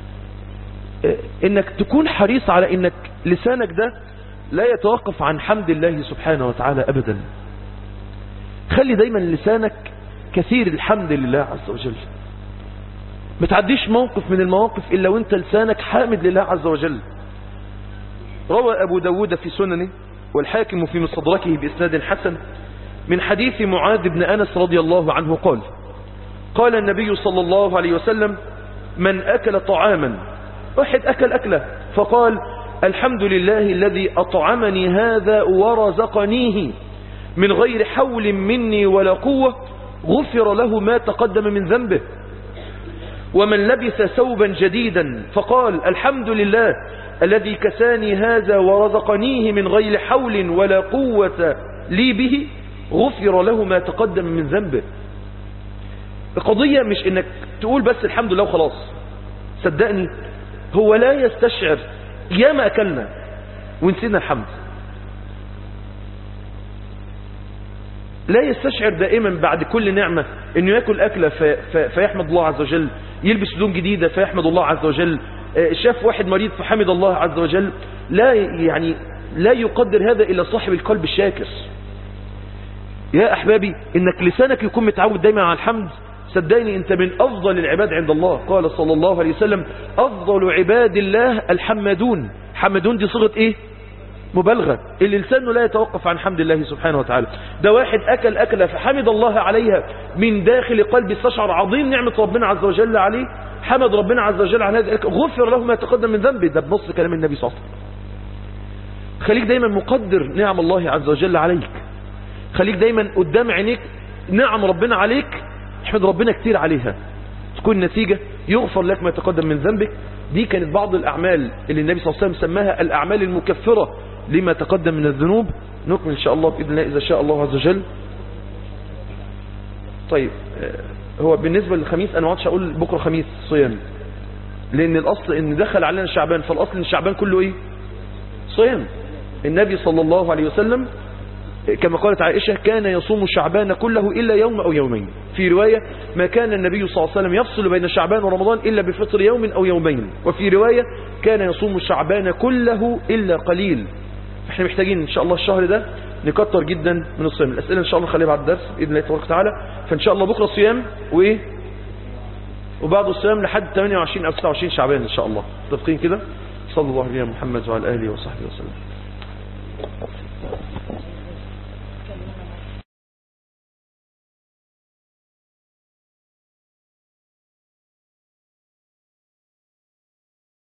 إنك تكون حريص على إنك لسانك ده لا يتوقف عن حمد الله سبحانه وتعالى أبدا خلي دايما لسانك كثير الحمد لله عز وجل ما تعديش موقف من المواقف إلا وانت لسانك حامد لله عز وجل روى أبو داود في سننه والحاكم في مستدركه بإسناد حسن من حديث معاذ بن أنس رضي الله عنه قال قال النبي صلى الله عليه وسلم من أكل طعاما واحد أكل أكله فقال الحمد لله الذي أطعمني هذا ورزقنيه من غير حول مني ولا قوة غفر له ما تقدم من ذنبه ومن لبس ثوبا جديدا فقال الحمد لله الذي كساني هذا ورزقنيه من غير حول ولا قوة لي به غفر له ما تقدم من ذنبه القضية مش انك تقول بس الحمد لله وخلاص صدقني هو لا يستشعر ياما أكلنا ونسينا الحمد لا يستشعر دائما بعد كل نعمة انه يأكل أكلة في في فيحمد الله عز وجل يلبس هدوم جديدة فيحمد الله عز وجل شاف واحد مريض فحمد الله عز وجل لا يعني لا يقدر هذا إلا صاحب القلب الشاكر يا أحبابي إنك لسانك يكون متعود دايما على الحمد صدقني انت من افضل العباد عند الله قال صلى الله عليه وسلم افضل عباد الله الحمدون حمدون دي صيغه ايه مبالغه اللي لسانه لا يتوقف عن حمد الله سبحانه وتعالى ده واحد اكل اكله فحمد الله عليها من داخل قلبه استشعر عظيم نعمه ربنا عز وجل عليه حمد ربنا عز وجل على هذا غفر له ما تقدم من ذنبه ده بنص كلام النبي صلى الله عليه وسلم خليك دايما مقدر نعم الله عز وجل عليك خليك دايما قدام عينيك نعم ربنا عليك احمد ربنا كتير عليها تكون النتيجة يغفر لك ما تقدم من ذنبك دي كانت بعض الأعمال اللي النبي صلى الله عليه وسلم سماها الأعمال المكفرة لما تقدم من الذنوب نكمل إن شاء الله بإذن الله إذا شاء الله عز وجل طيب هو بالنسبة للخميس أنا ما عادش أقول بكرة خميس صيام لأن الأصل إن دخل علينا الشعبان فالأصل إن الشعبان كله إيه صيام النبي صلى الله عليه وسلم كما قالت عائشة كان يصوم شعبان كله إلا يوم أو يومين في رواية ما كان النبي صلى الله عليه وسلم يفصل بين شعبان ورمضان إلا بفطر يوم أو يومين وفي رواية كان يصوم شعبان كله إلا قليل احنا محتاجين إن شاء الله الشهر ده نكتر جدا من الصيام الأسئلة إن شاء الله نخليها بعد الدرس بإذن الله تبارك وتعالى فإن شاء الله بكرة صيام وإيه وبعد الصيام لحد 28 أو 29 شعبان إن شاء الله متفقين كده صلى الله عليه محمد وعلى آله وصحبه وسلم